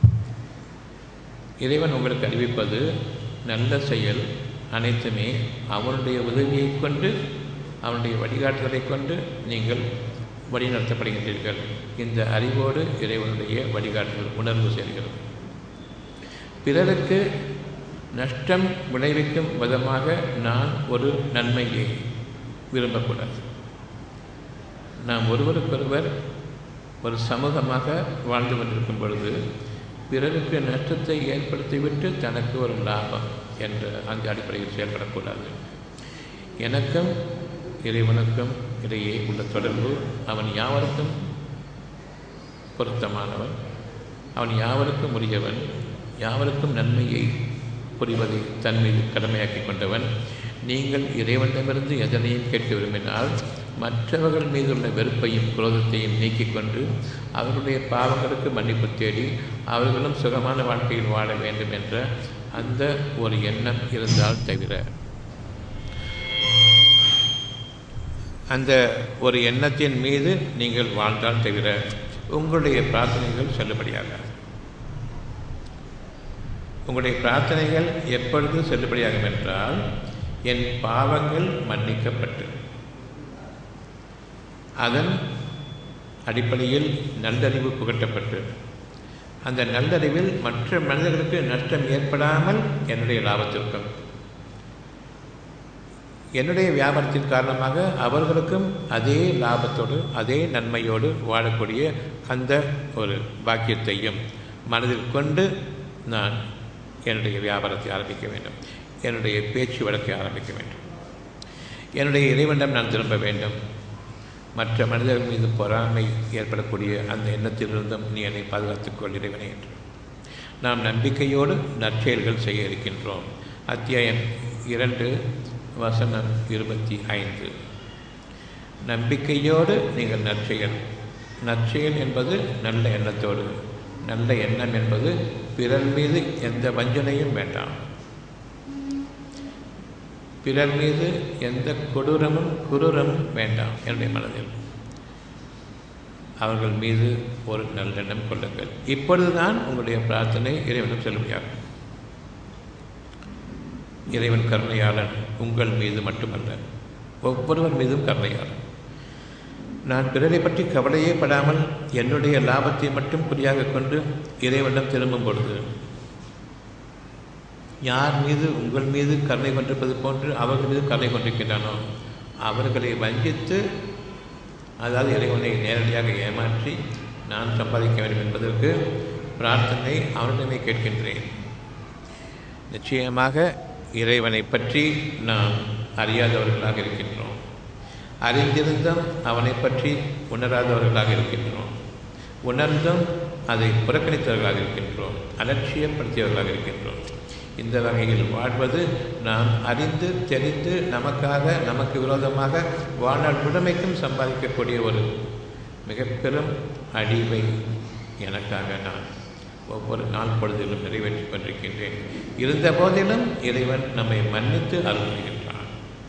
இறைவன் உங்களுக்கு அறிவிப்பது நல்ல செயல் அனைத்துமே அவனுடைய உதவியை கொண்டு அவனுடைய வழிகாட்டுதலை கொண்டு நீங்கள் வழிநடத்தப்படுகின்றீர்கள் இந்த அறிவோடு இறைவனுடைய வழிகாட்டுதல் உணர்வு சேர்கிறது பிறருக்கு நஷ்டம் விளைவிக்கும் விதமாக நான் ஒரு நன்மையை விரும்பக்கூடாது நாம் ஒருவருக்கொருவர் ஒரு சமூகமாக வாழ்ந்து கொண்டிருக்கும் பொழுது பிறருக்கு நஷ்டத்தை ஏற்படுத்திவிட்டு தனக்கு ஒரு லாபம் என்ற அந்த அடிப்படையில் செயல்படக்கூடாது எனக்கும் இறைவனுக்கும் இடையே உள்ள தொடர்பு அவன் யாவருக்கும் பொருத்தமானவன் அவன் யாவருக்கும் உரியவன் யாவருக்கும் நன்மையை புரிவதை தன் மீது கடமையாக்கி கொண்டவன் நீங்கள் இறைவனிடமிருந்து எதனையும் கேட்க விரும்பினால் மற்றவர்கள் மீதுள்ள வெறுப்பையும் குரோதத்தையும் நீக்கிக் கொண்டு அவர்களுடைய பாவங்களுக்கு மன்னிப்பு தேடி அவர்களும் சுகமான வாழ்க்கையில் வாழ வேண்டும் என்ற அந்த ஒரு எண்ணம் இருந்தால் தவிர அந்த ஒரு எண்ணத்தின் மீது நீங்கள் வாழ்ந்தால் தவிர உங்களுடைய பிரார்த்தனைகள் செல்லுபடியாகாது உங்களுடைய பிரார்த்தனைகள் எப்பொழுது செல்லுபடியாகும் என்றால் என் பாவங்கள் மன்னிக்கப்பட்டு அதன் அடிப்படையில் நல்லறிவு புகட்டப்பட்டு அந்த நல்லறிவில் மற்ற மனிதர்களுக்கு நஷ்டம் ஏற்படாமல் என்னுடைய லாபத்திற்கும் என்னுடைய வியாபாரத்தின் காரணமாக அவர்களுக்கும் அதே லாபத்தோடு அதே நன்மையோடு வாழக்கூடிய அந்த ஒரு பாக்கியத்தையும் மனதில் கொண்டு நான் என்னுடைய வியாபாரத்தை ஆரம்பிக்க வேண்டும் என்னுடைய பேச்சு வழக்கை ஆரம்பிக்க வேண்டும் என்னுடைய இறைவனிடம் நான் திரும்ப வேண்டும் மற்ற மனிதர்கள் மீது பொறாமை ஏற்படக்கூடிய அந்த எண்ணத்திலிருந்தும் நீ என்னை பாதுகாத்துக்கொள் இறைவனே என்று நாம் நம்பிக்கையோடு நற்செயல்கள் செய்ய இருக்கின்றோம் அத்தியாயம் இரண்டு வசனம் இருபத்தி ஐந்து நம்பிக்கையோடு நீங்கள் நற்செயல் நற்செயல் என்பது நல்ல எண்ணத்தோடு நல்ல எண்ணம் என்பது பிறர் மீது எந்த வஞ்சனையும் வேண்டாம் பிறர் மீது எந்த கொடூரமும் குரூரமும் வேண்டாம் என்னுடைய மனதில் அவர்கள் மீது ஒரு நல்லெண்ணம் கொள்ளுங்கள் இப்பொழுதுதான் உங்களுடைய பிரார்த்தனை இறைவனும் செல்லுபடியாகும் இறைவன் கருணையாளன் உங்கள் மீது மட்டுமல்ல ஒவ்வொருவர் மீதும் கருணையாளன் நான் பிறரை பற்றி கவலையே படாமல் என்னுடைய லாபத்தை மட்டும் குறியாக கொண்டு இறைவனிடம் திரும்பும் பொழுது யார் மீது உங்கள் மீது கருணை கொண்டிருப்பது போன்று அவர்கள் மீது கருணை கொண்டிருக்கின்றனோ அவர்களை வஞ்சித்து அதாவது இறைவனை நேரடியாக ஏமாற்றி நான் சம்பாதிக்க வேண்டும் என்பதற்கு பிரார்த்தனை அவனிடமே கேட்கின்றேன் நிச்சயமாக இறைவனை பற்றி நாம் அறியாதவர்களாக இருக்கின்றோம் அறிந்திருந்தும் அவனை பற்றி உணராதவர்களாக இருக்கின்றோம் உணர்ந்தும் அதை புறக்கணித்தவர்களாக இருக்கின்றோம் அலட்சியப்படுத்தியவர்களாக இருக்கின்றோம் இந்த வகையில் வாழ்வது நாம் அறிந்து தெரிந்து நமக்காக நமக்கு விரோதமாக வாழ்நாள் முழுமைக்கும் சம்பாதிக்கக்கூடிய ஒரு மிக பெரும் அடிவை எனக்காக நான் ஒவ்வொரு நாள் பொழுதிலும் நிறைவேற்றி கொண்டிருக்கின்றேன் இருந்த போதிலும் இறைவன் நம்மை மன்னித்து அருள்கின்றான்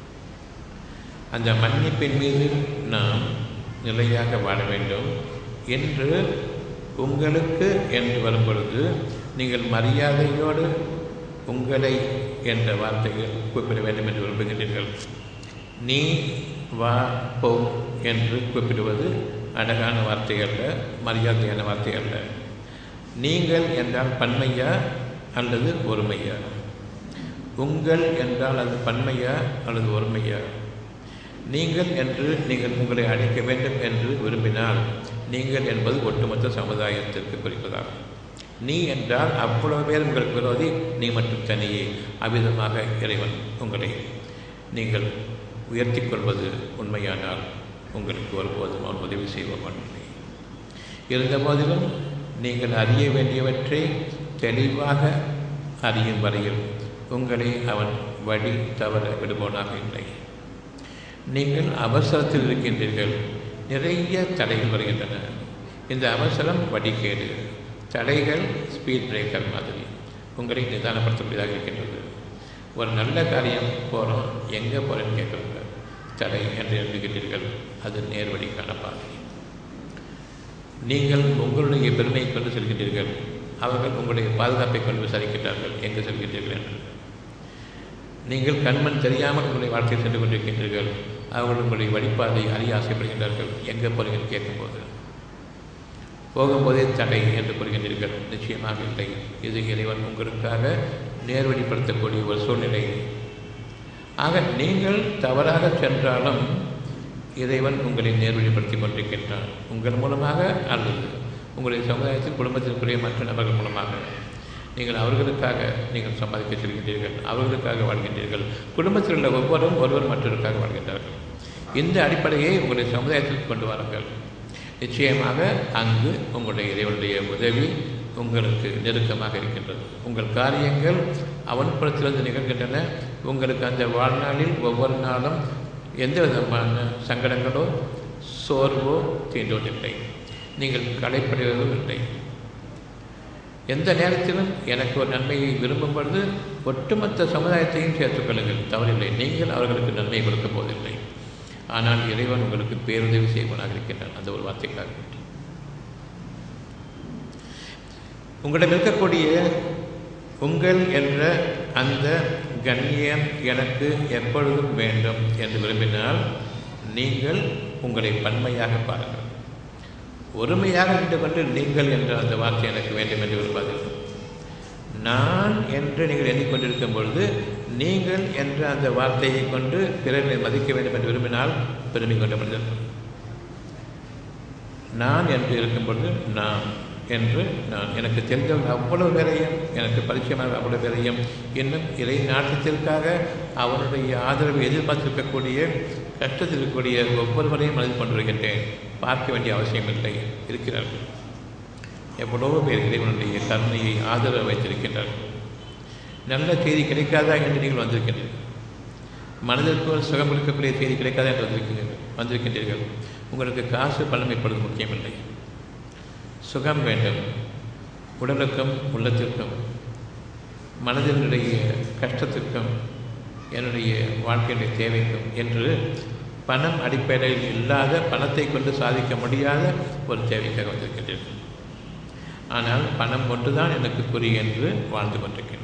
அந்த மன்னிப்பின் மீது நாம் நிலையாக வாழ வேண்டும் என்று உங்களுக்கு என்று வரும்பொழுது நீங்கள் மரியாதையோடு உங்களை என்ற வார்த்தைகள் கூப்பிட வேண்டும் என்று விரும்புகின்றீர்கள் நீ வா போ என்று கூப்பிடுவது அழகான வார்த்தை அல்ல மரியாதையான வார்த்தை அல்ல நீங்கள் என்றால் பன்மையா அல்லது ஒருமையா உங்கள் என்றால் அது பன்மையா அல்லது ஒருமையா நீங்கள் என்று நீங்கள் உங்களை அழைக்க வேண்டும் என்று விரும்பினால் நீங்கள் என்பது ஒட்டுமொத்த சமுதாயத்திற்கு குறிப்பதாகும் நீ என்றால் அவ்வளவு பேர் உங்களுக்கு விரோதி நீ மட்டும் தனியே அவ்விதமாக இறைவன் உங்களை நீங்கள் உயர்த்தி கொள்வது உண்மையானால் உங்களுக்கு ஒருபோதும் அவன் உதவி செய்வதில்லை இருந்த போதிலும் நீங்கள் அறிய வேண்டியவற்றை தெளிவாக அறியும் வரையில் உங்களை அவன் வழி தவற விடுபவனாக இல்லை நீங்கள் அவசரத்தில் இருக்கின்றீர்கள் நிறைய தடைகள் வருகின்றன இந்த அவசரம் வடிகேடு தடைகள் ஸ்பீட் பிரேக்கர் மாதிரி உங்களை நிதானப்படுத்தக்கூடியதாக இருக்கின்றது ஒரு நல்ல காரியம் போகிறோம் எங்கே போகிறேன்னு கேட்குறாங்க தடை என்று எழுதுகின்றீர்கள் அது நேர்வழிக்கான பாதை நீங்கள் உங்களுடைய பெருமையை கொண்டு செல்கின்றீர்கள் அவர்கள் உங்களுடைய பாதுகாப்பை கொண்டு விசாரிக்கின்றார்கள் எங்கே செல்கின்றீர்கள் என்று நீங்கள் கண்மண் தெரியாமல் உங்களுடைய வாழ்க்கையில் சென்று கொண்டிருக்கின்றீர்கள் அவர்கள் உங்களுடைய வழிபாதை அறிய ஆசைப்படுகின்றார்கள் எங்கே போகிறீங்கன்னு கேட்கும்போது போகும்போதே தடை என்று கூறுகின்றீர்கள் நிச்சயமாக இல்லை இது இறைவன் உங்களுக்காக நேர்வழிப்படுத்தக்கூடிய ஒரு சூழ்நிலை ஆக நீங்கள் தவறாக சென்றாலும் இறைவன் உங்களை நேர்வழிப்படுத்தி கொண்டிருக்கின்றான் உங்கள் மூலமாக அல்லது உங்களுடைய சமுதாயத்தில் குடும்பத்திற்குரிய மற்ற நபர்கள் மூலமாக நீங்கள் அவர்களுக்காக நீங்கள் சம்பாதிக்க செல்கின்றீர்கள் அவர்களுக்காக வாழ்கின்றீர்கள் குடும்பத்தில் உள்ள ஒவ்வொருவரும் ஒருவர் மற்றவருக்காக வாழ்கின்றார்கள் இந்த அடிப்படையை உங்களுடைய சமுதாயத்தில் கொண்டு வாருங்கள் நிச்சயமாக அங்கு உங்களுடைய இறைவனுடைய உதவி உங்களுக்கு நெருக்கமாக இருக்கின்றது உங்கள் காரியங்கள் அவன் புறத்திலிருந்து நிகழ்கின்றன உங்களுக்கு அந்த வாழ்நாளில் ஒவ்வொரு நாளும் எந்த விதமான சங்கடங்களோ சோர்வோ தீண்டுவதில்லை நீங்கள் களைப்படைவதும் இல்லை எந்த நேரத்திலும் எனக்கு ஒரு நன்மையை விரும்பும் பொழுது ஒட்டுமொத்த சமுதாயத்தையும் சேர்த்துக்கொள்ளுங்கள் தவறில்லை நீங்கள் அவர்களுக்கு நன்மை கொடுக்க போவதில்லை ஆனால் இறைவன் உங்களுக்கு பேருதவி செய்வனாக இருக்கின்றான் அந்த ஒரு வார்த்தைக்காக உங்களிடம் இருக்கக்கூடிய உங்கள் என்ற அந்த கண்ணியம் எனக்கு எப்பொழுதும் வேண்டும் என்று விரும்பினால் நீங்கள் உங்களை பன்மையாக பாருங்கள் ஒருமையாக நின்று கொண்டு நீங்கள் என்ற அந்த வார்த்தை எனக்கு வேண்டும் என்று விரும்பாதீர்கள் நான் என்று நீங்கள் எண்ணிக்கொண்டிருக்கும் பொழுது நீங்கள் என்ற அந்த வார்த்தையை கொண்டு பிறரை மதிக்க வேண்டும் என்று விரும்பினால் பெருமை கொண்ட மனிதர்கள் நான் என்று இருக்கும் பொழுது நான் என்று நான் எனக்கு தெரிந்தவர்கள் அவ்வளவு பேரையும் எனக்கு பரிச்சயமான அவ்வளவு பேரையும் இன்னும் இறை நாட்டத்திற்காக அவருடைய ஆதரவை எதிர்பார்த்திருக்கக்கூடிய கஷ்டத்தில் இருக்கக்கூடிய ஒவ்வொருவரையும் மனதில் கொண்டு வருகின்றேன் பார்க்க வேண்டிய அவசியம் இல்லை இருக்கிறார்கள் எவ்வளவோ பேர் இறைவனுடைய கருணையை ஆதரவு வைத்திருக்கின்றார்கள் நல்ல செய்தி கிடைக்காதா என்று நீங்கள் வந்திருக்கின்றீர்கள் மனதிற்கு ஒரு சுகம் இருக்கக்கூடிய செய்தி கிடைக்காதா என்று வந்திருக்கின்றீர்கள் வந்திருக்கின்றீர்கள் உங்களுக்கு காசு பலம் இப்பொழுது முக்கியமில்லை சுகம் வேண்டும் உடலுக்கும் உள்ளத்திற்கும் மனதினுடைய கஷ்டத்திற்கும் என்னுடைய வாழ்க்கையுடைய தேவைக்கும் என்று பணம் அடிப்படையில் இல்லாத பணத்தை கொண்டு சாதிக்க முடியாத ஒரு தேவைக்காக வந்திருக்கின்றீர்கள் ஆனால் பணம் ஒன்றுதான் எனக்கு குறி என்று வாழ்ந்து கொண்டிருக்கின்றேன்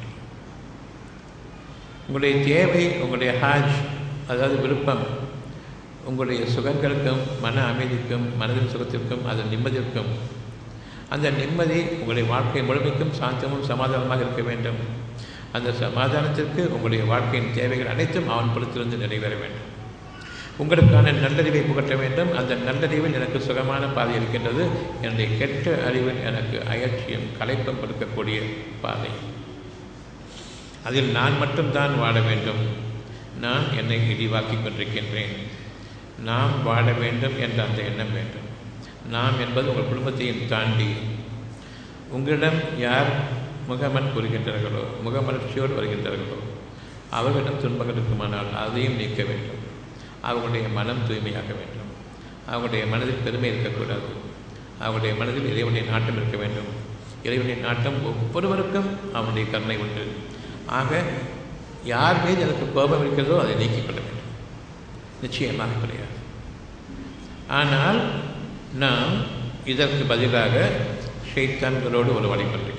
உங்களுடைய தேவை உங்களுடைய ஹாஜ் அதாவது விருப்பம் உங்களுடைய சுகங்களுக்கும் மன அமைதிக்கும் மனதின் சுகத்திற்கும் அதன் நிம்மதிக்கும் அந்த நிம்மதி உங்களுடைய வாழ்க்கை முழுமைக்கும் சாந்தமும் சமாதானமாக இருக்க வேண்டும் அந்த சமாதானத்திற்கு உங்களுடைய வாழ்க்கையின் தேவைகள் அனைத்தும் அவன் புறத்திலிருந்து நிறைவேற வேண்டும் உங்களுக்கான நல்லறிவை புகட்ட வேண்டும் அந்த நல்லறிவில் எனக்கு சுகமான பாதை இருக்கின்றது என்னுடைய கெட்ட அறிவில் எனக்கு அயற்சியும் கலைப்பும் கொடுக்கக்கூடிய பாதை அதில் நான் மட்டும்தான் வாழ வேண்டும் நான் என்னை இழிவாக்கிக் கொண்டிருக்கின்றேன் நாம் வாழ வேண்டும் என்ற அந்த எண்ணம் வேண்டும் நாம் என்பது உங்கள் குடும்பத்தையும் தாண்டி உங்களிடம் யார் முகமன் கூறுகின்றார்களோ முகமலர்ச்சியோடு வருகின்றார்களோ அவர்களிடம் துன்பங்கள் இருக்குமானால் அதையும் நீக்க வேண்டும் அவர்களுடைய மனம் தூய்மையாக வேண்டும் அவர்களுடைய மனதில் பெருமை இருக்கக்கூடாது அவருடைய மனதில் இறைவனுடைய நாட்டம் இருக்க வேண்டும் இறைவனுடைய நாட்டம் ஒவ்வொருவருக்கும் அவனுடைய கருணை உண்டு ஆக யார் மீது எனக்கு கோபம் இருக்கிறதோ அதை நீக்கிக் கொள்ள வேண்டும் நிச்சயமாக கிடையாது ஆனால் நாம் இதற்கு பதிலாக ஷைத்தான்களோடு ஒரு வழிபடுகின்றோம்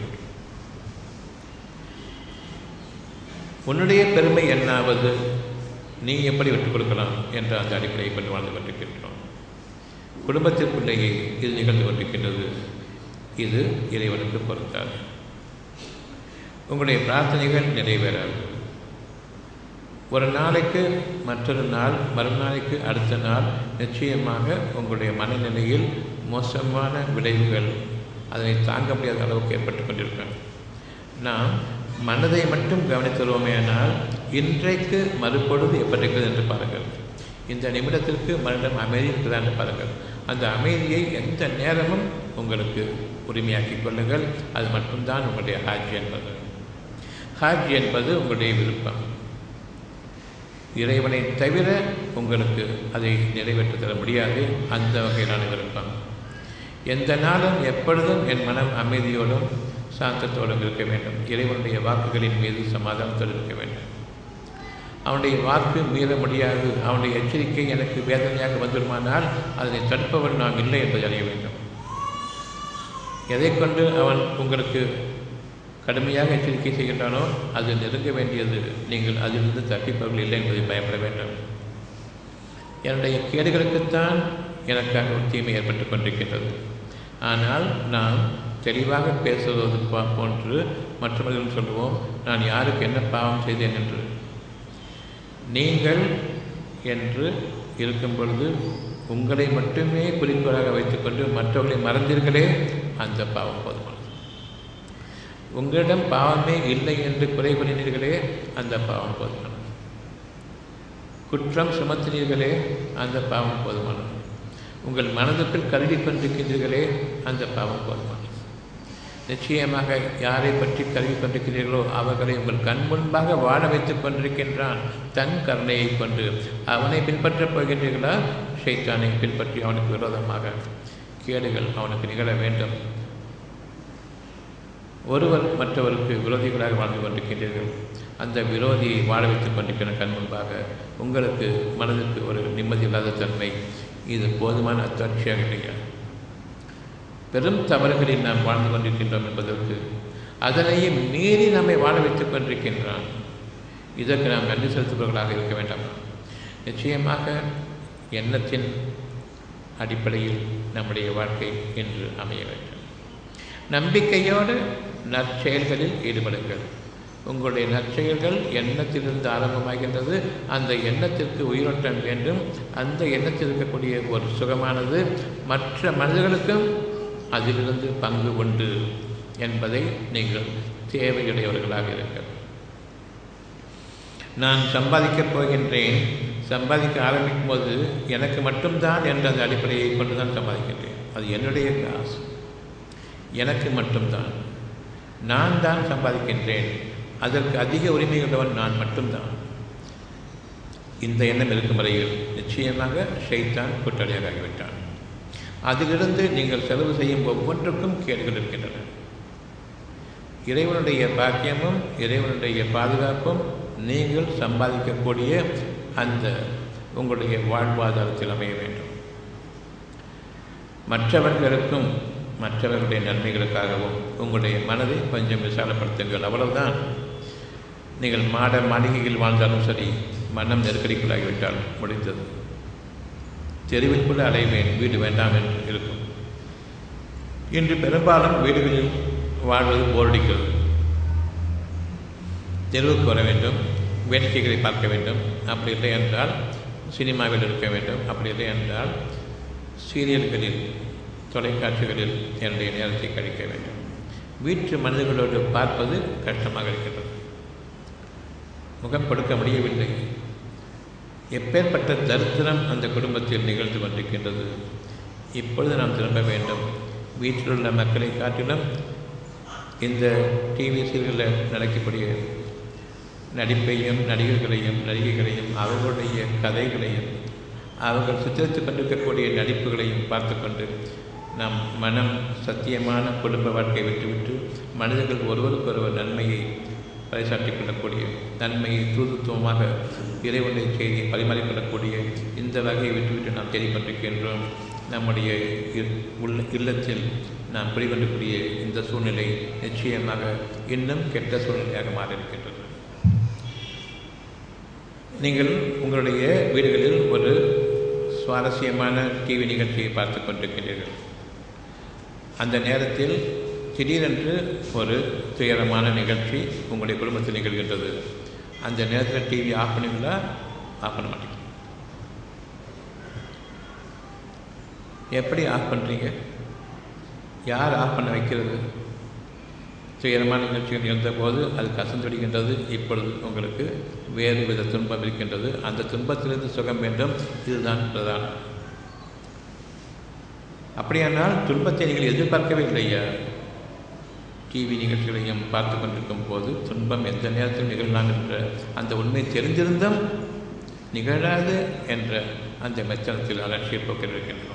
உன்னுடைய பெருமை என்னாவது நீ எப்படி விட்டுக் கொடுக்கலாம் என்ற அந்த அடிப்படையை கொண்டு வாழ்ந்து கொண்டிருக்கின்றோம் குடும்பத்திற்குள்ளேயே இது நிகழ்ந்து கொண்டிருக்கின்றது இது இறைவனுக்கு பொறுத்தாது உங்களுடைய பிரார்த்தனைகள் நிறைவேறாது ஒரு நாளைக்கு மற்றொரு நாள் மறுநாளைக்கு அடுத்த நாள் நிச்சயமாக உங்களுடைய மனநிலையில் மோசமான விளைவுகள் அதனை தாங்க முடியாத அளவுக்கு ஏற்பட்டு கொண்டிருக்கும் நாம் மனதை மட்டும் கவனித்துருவோமேனால் இன்றைக்கு மறுபொழுது எப்படி இருக்கிறது என்று பாருங்கள் இந்த நிமிடத்திற்கு மனிதம் அமைதி இருக்கிறதா என்று பாருங்கள் அந்த அமைதியை எந்த நேரமும் உங்களுக்கு உரிமையாக்கிக் கொள்ளுங்கள் அது மட்டும்தான் உங்களுடைய ஹாஜ் என்பது ஹாஜ் என்பது உங்களுடைய விருப்பம் இறைவனை தவிர உங்களுக்கு அதை நிறைவேற்ற தர முடியாது அந்த வகையிலான விருப்பம் எந்த நாளும் எப்பொழுதும் என் மனம் அமைதியோடும் சாந்தத்தோடும் இருக்க வேண்டும் இறைவனுடைய வாக்குகளின் மீது சமாதானத்தோடு இருக்க வேண்டும் அவனுடைய வாக்கு மீற முடியாது அவனுடைய எச்சரிக்கை எனக்கு வேதனையாக வந்துடுமானால் அதனை தடுப்பவன் நாம் இல்லை என்பதை அறிய வேண்டும் எதை கொண்டு அவன் உங்களுக்கு கடுமையாக எச்சரிக்கை செய்கின்றானோ அது நெருங்க வேண்டியது நீங்கள் அதிலிருந்து தப்பிப்பவர்கள் இல்லை என்பதை பயப்பட வேண்டும் என்னுடைய கேடுகளுக்குத்தான் எனக்காக ஒரு தீமை ஏற்பட்டு கொண்டிருக்கின்றது ஆனால் நாம் தெளிவாக பேசுவது போன்று மற்றவர்கள் சொல்லுவோம் நான் யாருக்கு என்ன பாவம் செய்தேன் என்று நீங்கள் என்று இருக்கும் பொழுது உங்களை மட்டுமே குறிக்கோளாக வைத்துக்கொண்டு மற்றவர்களை மறந்தீர்களே அந்த பாவம் போதுமானது உங்களிடம் பாவமே இல்லை என்று குறை கூறினீர்களே அந்த பாவம் போதுமானது குற்றம் சுமத்தினீர்களே அந்த பாவம் போதுமானது உங்கள் மனதுக்குள் கருதி கொண்டிருக்கின்றீர்களே அந்த பாவம் போதுமானது நிச்சயமாக யாரை பற்றி கருவி கொண்டிருக்கிறீர்களோ அவர்களை உங்கள் கண் முன்பாக வாழ வைத்துக் கொண்டிருக்கின்றான் தன் கருணையை கொண்டு அவனை பின்பற்றப் போகின்றீர்களா ஷைத்தானை பின்பற்றி அவனுக்கு விரோதமாக கேடுகள் அவனுக்கு நிகழ வேண்டும் ஒருவர் மற்றவருக்கு விரோதிகளாக வாழ்ந்து கொண்டிருக்கின்றீர்கள் அந்த விரோதியை வாழ வைத்துக் கொண்டிருக்கிற கண் முன்பாக உங்களுக்கு மனதிற்கு ஒரு நிம்மதி இல்லாத தன்மை இது போதுமான அத்தாட்சியாக இல்லையா பெரும் தவறுகளில் நாம் வாழ்ந்து கொண்டிருக்கின்றோம் என்பதற்கு அதனையே மீறி நம்மை வாழ வைத்துக் கொண்டிருக்கின்றான் இதற்கு நாம் நன்றி செலுத்துபவர்களாக இருக்க வேண்டாமா நிச்சயமாக எண்ணத்தின் அடிப்படையில் நம்முடைய வாழ்க்கை என்று அமைய வேண்டும் நம்பிக்கையோடு நற்செயல்களில் ஈடுபடுங்கள் உங்களுடைய நற்செயல்கள் எண்ணத்திலிருந்து ஆரம்பமாகின்றது அந்த எண்ணத்திற்கு உயிரோட்டம் வேண்டும் அந்த எண்ணத்தில் இருக்கக்கூடிய ஒரு சுகமானது மற்ற மனிதர்களுக்கும் அதிலிருந்து பங்கு உண்டு என்பதை நீங்கள் தேவையுடையவர்களாக இருங்கள் நான் சம்பாதிக்கப் போகின்றேன் சம்பாதிக்க ஆரம்பிக்கும் போது எனக்கு மட்டும்தான் என்ற அந்த அடிப்படையை கொண்டு தான் சம்பாதிக்கின்றேன் அது என்னுடைய காசு எனக்கு மட்டும்தான் நான் தான் சம்பாதிக்கின்றேன் அதற்கு அதிக உரிமை உள்ளவன் நான் மட்டும்தான் இந்த எண்ணம் இருக்கும் வரையில் நிச்சயமாக ஷைத்தான் குற்றவாளியாக ஆகிவிட்டான் அதிலிருந்து நீங்கள் செலவு செய்யும் ஒவ்வொன்றுக்கும் கேடுகள் இருக்கின்றன இறைவனுடைய பாக்கியமும் இறைவனுடைய பாதுகாப்பும் நீங்கள் சம்பாதிக்கக்கூடிய அந்த உங்களுடைய வாழ்வாதாரத்தில் அமைய வேண்டும் மற்றவர்களுக்கும் மற்றவர்களுடைய நன்மைகளுக்காகவும் உங்களுடைய மனதை கொஞ்சம் விசாலப்படுத்துங்கள் அவ்வளவுதான் நீங்கள் மாட மாளிகையில் வாழ்ந்தாலும் சரி மனம் நெருக்கடிக்குள்ளாகிவிட்டால் முடிந்தது தெருவில் கூட அலைவேன் வீடு வேண்டாம் என்று இருக்கும் இன்று பெரும்பாலும் வீடுகளில் வாழ்வது போரடிக்கிறது தெருவுக்கு வர வேண்டும் வேடிக்கைகளை பார்க்க வேண்டும் அப்படி இல்லை என்றால் சினிமாவில் இருக்க வேண்டும் அப்படி இல்லை என்றால் சீரியல்களில் தொலைக்காட்சிகளில் என்னுடைய நேரத்தை கழிக்க வேண்டும் வீட்டு மனிதர்களோடு பார்ப்பது கஷ்டமாக இருக்கின்றது முகம் கொடுக்க முடியவில்லை எப்பேற்பட்ட தரித்திரம் அந்த குடும்பத்தில் நிகழ்ந்து கொண்டிருக்கின்றது இப்பொழுது நாம் திரும்ப வேண்டும் வீட்டில் உள்ள மக்களை காட்டிலும் இந்த டிவி சீரியலில் நடக்கக்கூடிய நடிப்பையும் நடிகர்களையும் நடிகைகளையும் அவர்களுடைய கதைகளையும் அவர்கள் சித்தரித்து கொண்டிருக்கக்கூடிய நடிப்புகளையும் பார்த்து கொண்டு நம் மனம் சத்தியமான குடும்ப வாழ்க்கை விட்டுவிட்டு மனிதர்கள் ஒருவருக்கொருவர் நன்மையை பறைசாற்றிக் கொள்ளக்கூடிய நன்மையை தூதுத்துவமாக இறைவனுடைய செய்தியை பரிமாறிக்கொள்ளக்கூடிய இந்த வகையை விட்டுவிட்டு நாம் தேடிக்கொண்டிருக்கின்றோம் நம்முடைய உள்ள இல்லத்தில் நாம் குடிகொண்டிருக்கூடிய இந்த சூழ்நிலை நிச்சயமாக இன்னும் கெட்ட சூழ்நிலையாக மாறியிருக்கின்றது நீங்கள் உங்களுடைய வீடுகளில் ஒரு சுவாரஸ்யமான டிவி நிகழ்ச்சியை பார்த்து கொண்டிருக்கிறீர்கள் அந்த நேரத்தில் திடீரென்று ஒரு துயரமான நிகழ்ச்சி உங்களுடைய குடும்பத்தில் நிகழ்கின்றது அந்த நேரத்தில் டிவி ஆஃப் பண்ணுவீங்களா ஆஃப் பண்ண மாட்டீங்க எப்படி ஆஃப் பண்ணுறீங்க யார் ஆஃப் பண்ண வைக்கிறது துயரமான நிகழ்ச்சிகள் இருந்தபோது அது கசந்துவிடுகின்றது இப்பொழுது உங்களுக்கு வேறு வித துன்பம் இருக்கின்றது அந்த துன்பத்திலிருந்து சுகம் வேண்டும் இதுதான் பிரதானம் அப்படியானால் துன்பத்தை நீங்கள் எதிர்பார்க்கவே இல்லையா டிவி நிகழ்ச்சிகளையும் பார்த்து கொண்டிருக்கும் போது துன்பம் எந்த நேரத்தில் நிகழலாம் என்ற அந்த உண்மை தெரிந்திருந்தும் நிகழாது என்ற அந்த மெத்தனத்தில் அலட்சிய போக்கில் இருக்கின்றோம்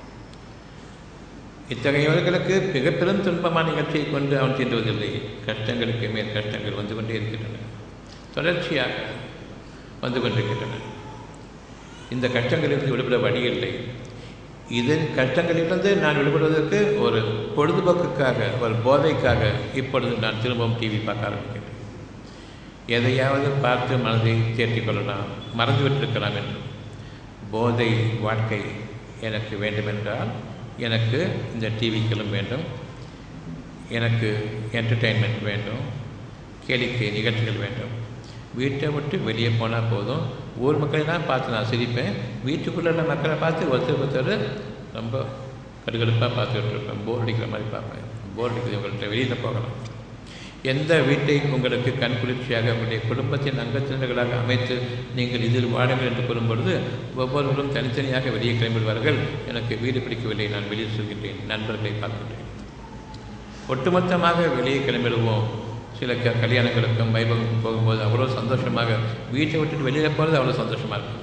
இத்தகையவர்களுக்கு மிக பெரும் துன்பமான நிகழ்ச்சியை கொண்டு அவன் தீண்டுவதில்லை கஷ்டங்களுக்கு மேல் கஷ்டங்கள் வந்து கொண்டே இருக்கின்றன தொடர்ச்சியாக வந்து கொண்டிருக்கின்றன இந்த கஷ்டங்களிலிருந்து விடுபட வழி இல்லை இதன் கஷ்டங்களிலிருந்து நான் விடுபடுவதற்கு ஒரு பொழுதுபோக்குக்காக ஒரு போதைக்காக இப்பொழுது நான் திரும்பவும் டிவி பார்க்க ஆரம்பிக்கிறேன் எதையாவது பார்த்து மனதை தேற்றிக் கொள்ளலாம் மறந்துவிட்டிருக்கலாம் என்று போதை வாழ்க்கை எனக்கு வேண்டுமென்றால் எனக்கு இந்த டிவிக்களும் வேண்டும் எனக்கு என்டர்டெயின்மெண்ட் வேண்டும் கேளிக்கை நிகழ்ச்சிகள் வேண்டும் வீட்டை விட்டு வெளியே போனால் போதும் ஊர் மக்களெல்லாம் பார்த்து நான் சிரிப்பேன் வீட்டுக்குள்ளே உள்ள மக்களை பார்த்து ஒருத்தர் ஒருத்தர் ரொம்ப கடுகடுப்பாக பார்த்துக்கிட்டு இருப்பேன் போர் அடிக்கிற மாதிரி பார்ப்பேன் போர் அடிக்கிறது உங்கள்கிட்ட வெளியில் போகலாம் எந்த வீட்டை உங்களுக்கு கண் குளிர்ச்சியாக உங்களுடைய குடும்பத்தின் அங்கத்தினர்களாக அமைத்து நீங்கள் இதில் வாடுங்கள் என்று கூறும்பொழுது ஒவ்வொருவரும் தனித்தனியாக வெளியே கிளம்பிடுவார்கள் எனக்கு வீடு பிடிக்கவில்லை நான் வெளியில் செல்கின்றேன் நண்பர்களை பார்க்கின்றேன் ஒட்டுமொத்தமாக வெளியே கிளம்பிடுவோம் சில க கல்யாணங்களுக்கும் வைபவம் போகும்போது அவ்வளோ சந்தோஷமாக வீட்டை விட்டுட்டு வெளியில் போகிறது அவ்வளோ சந்தோஷமாக இருக்கும்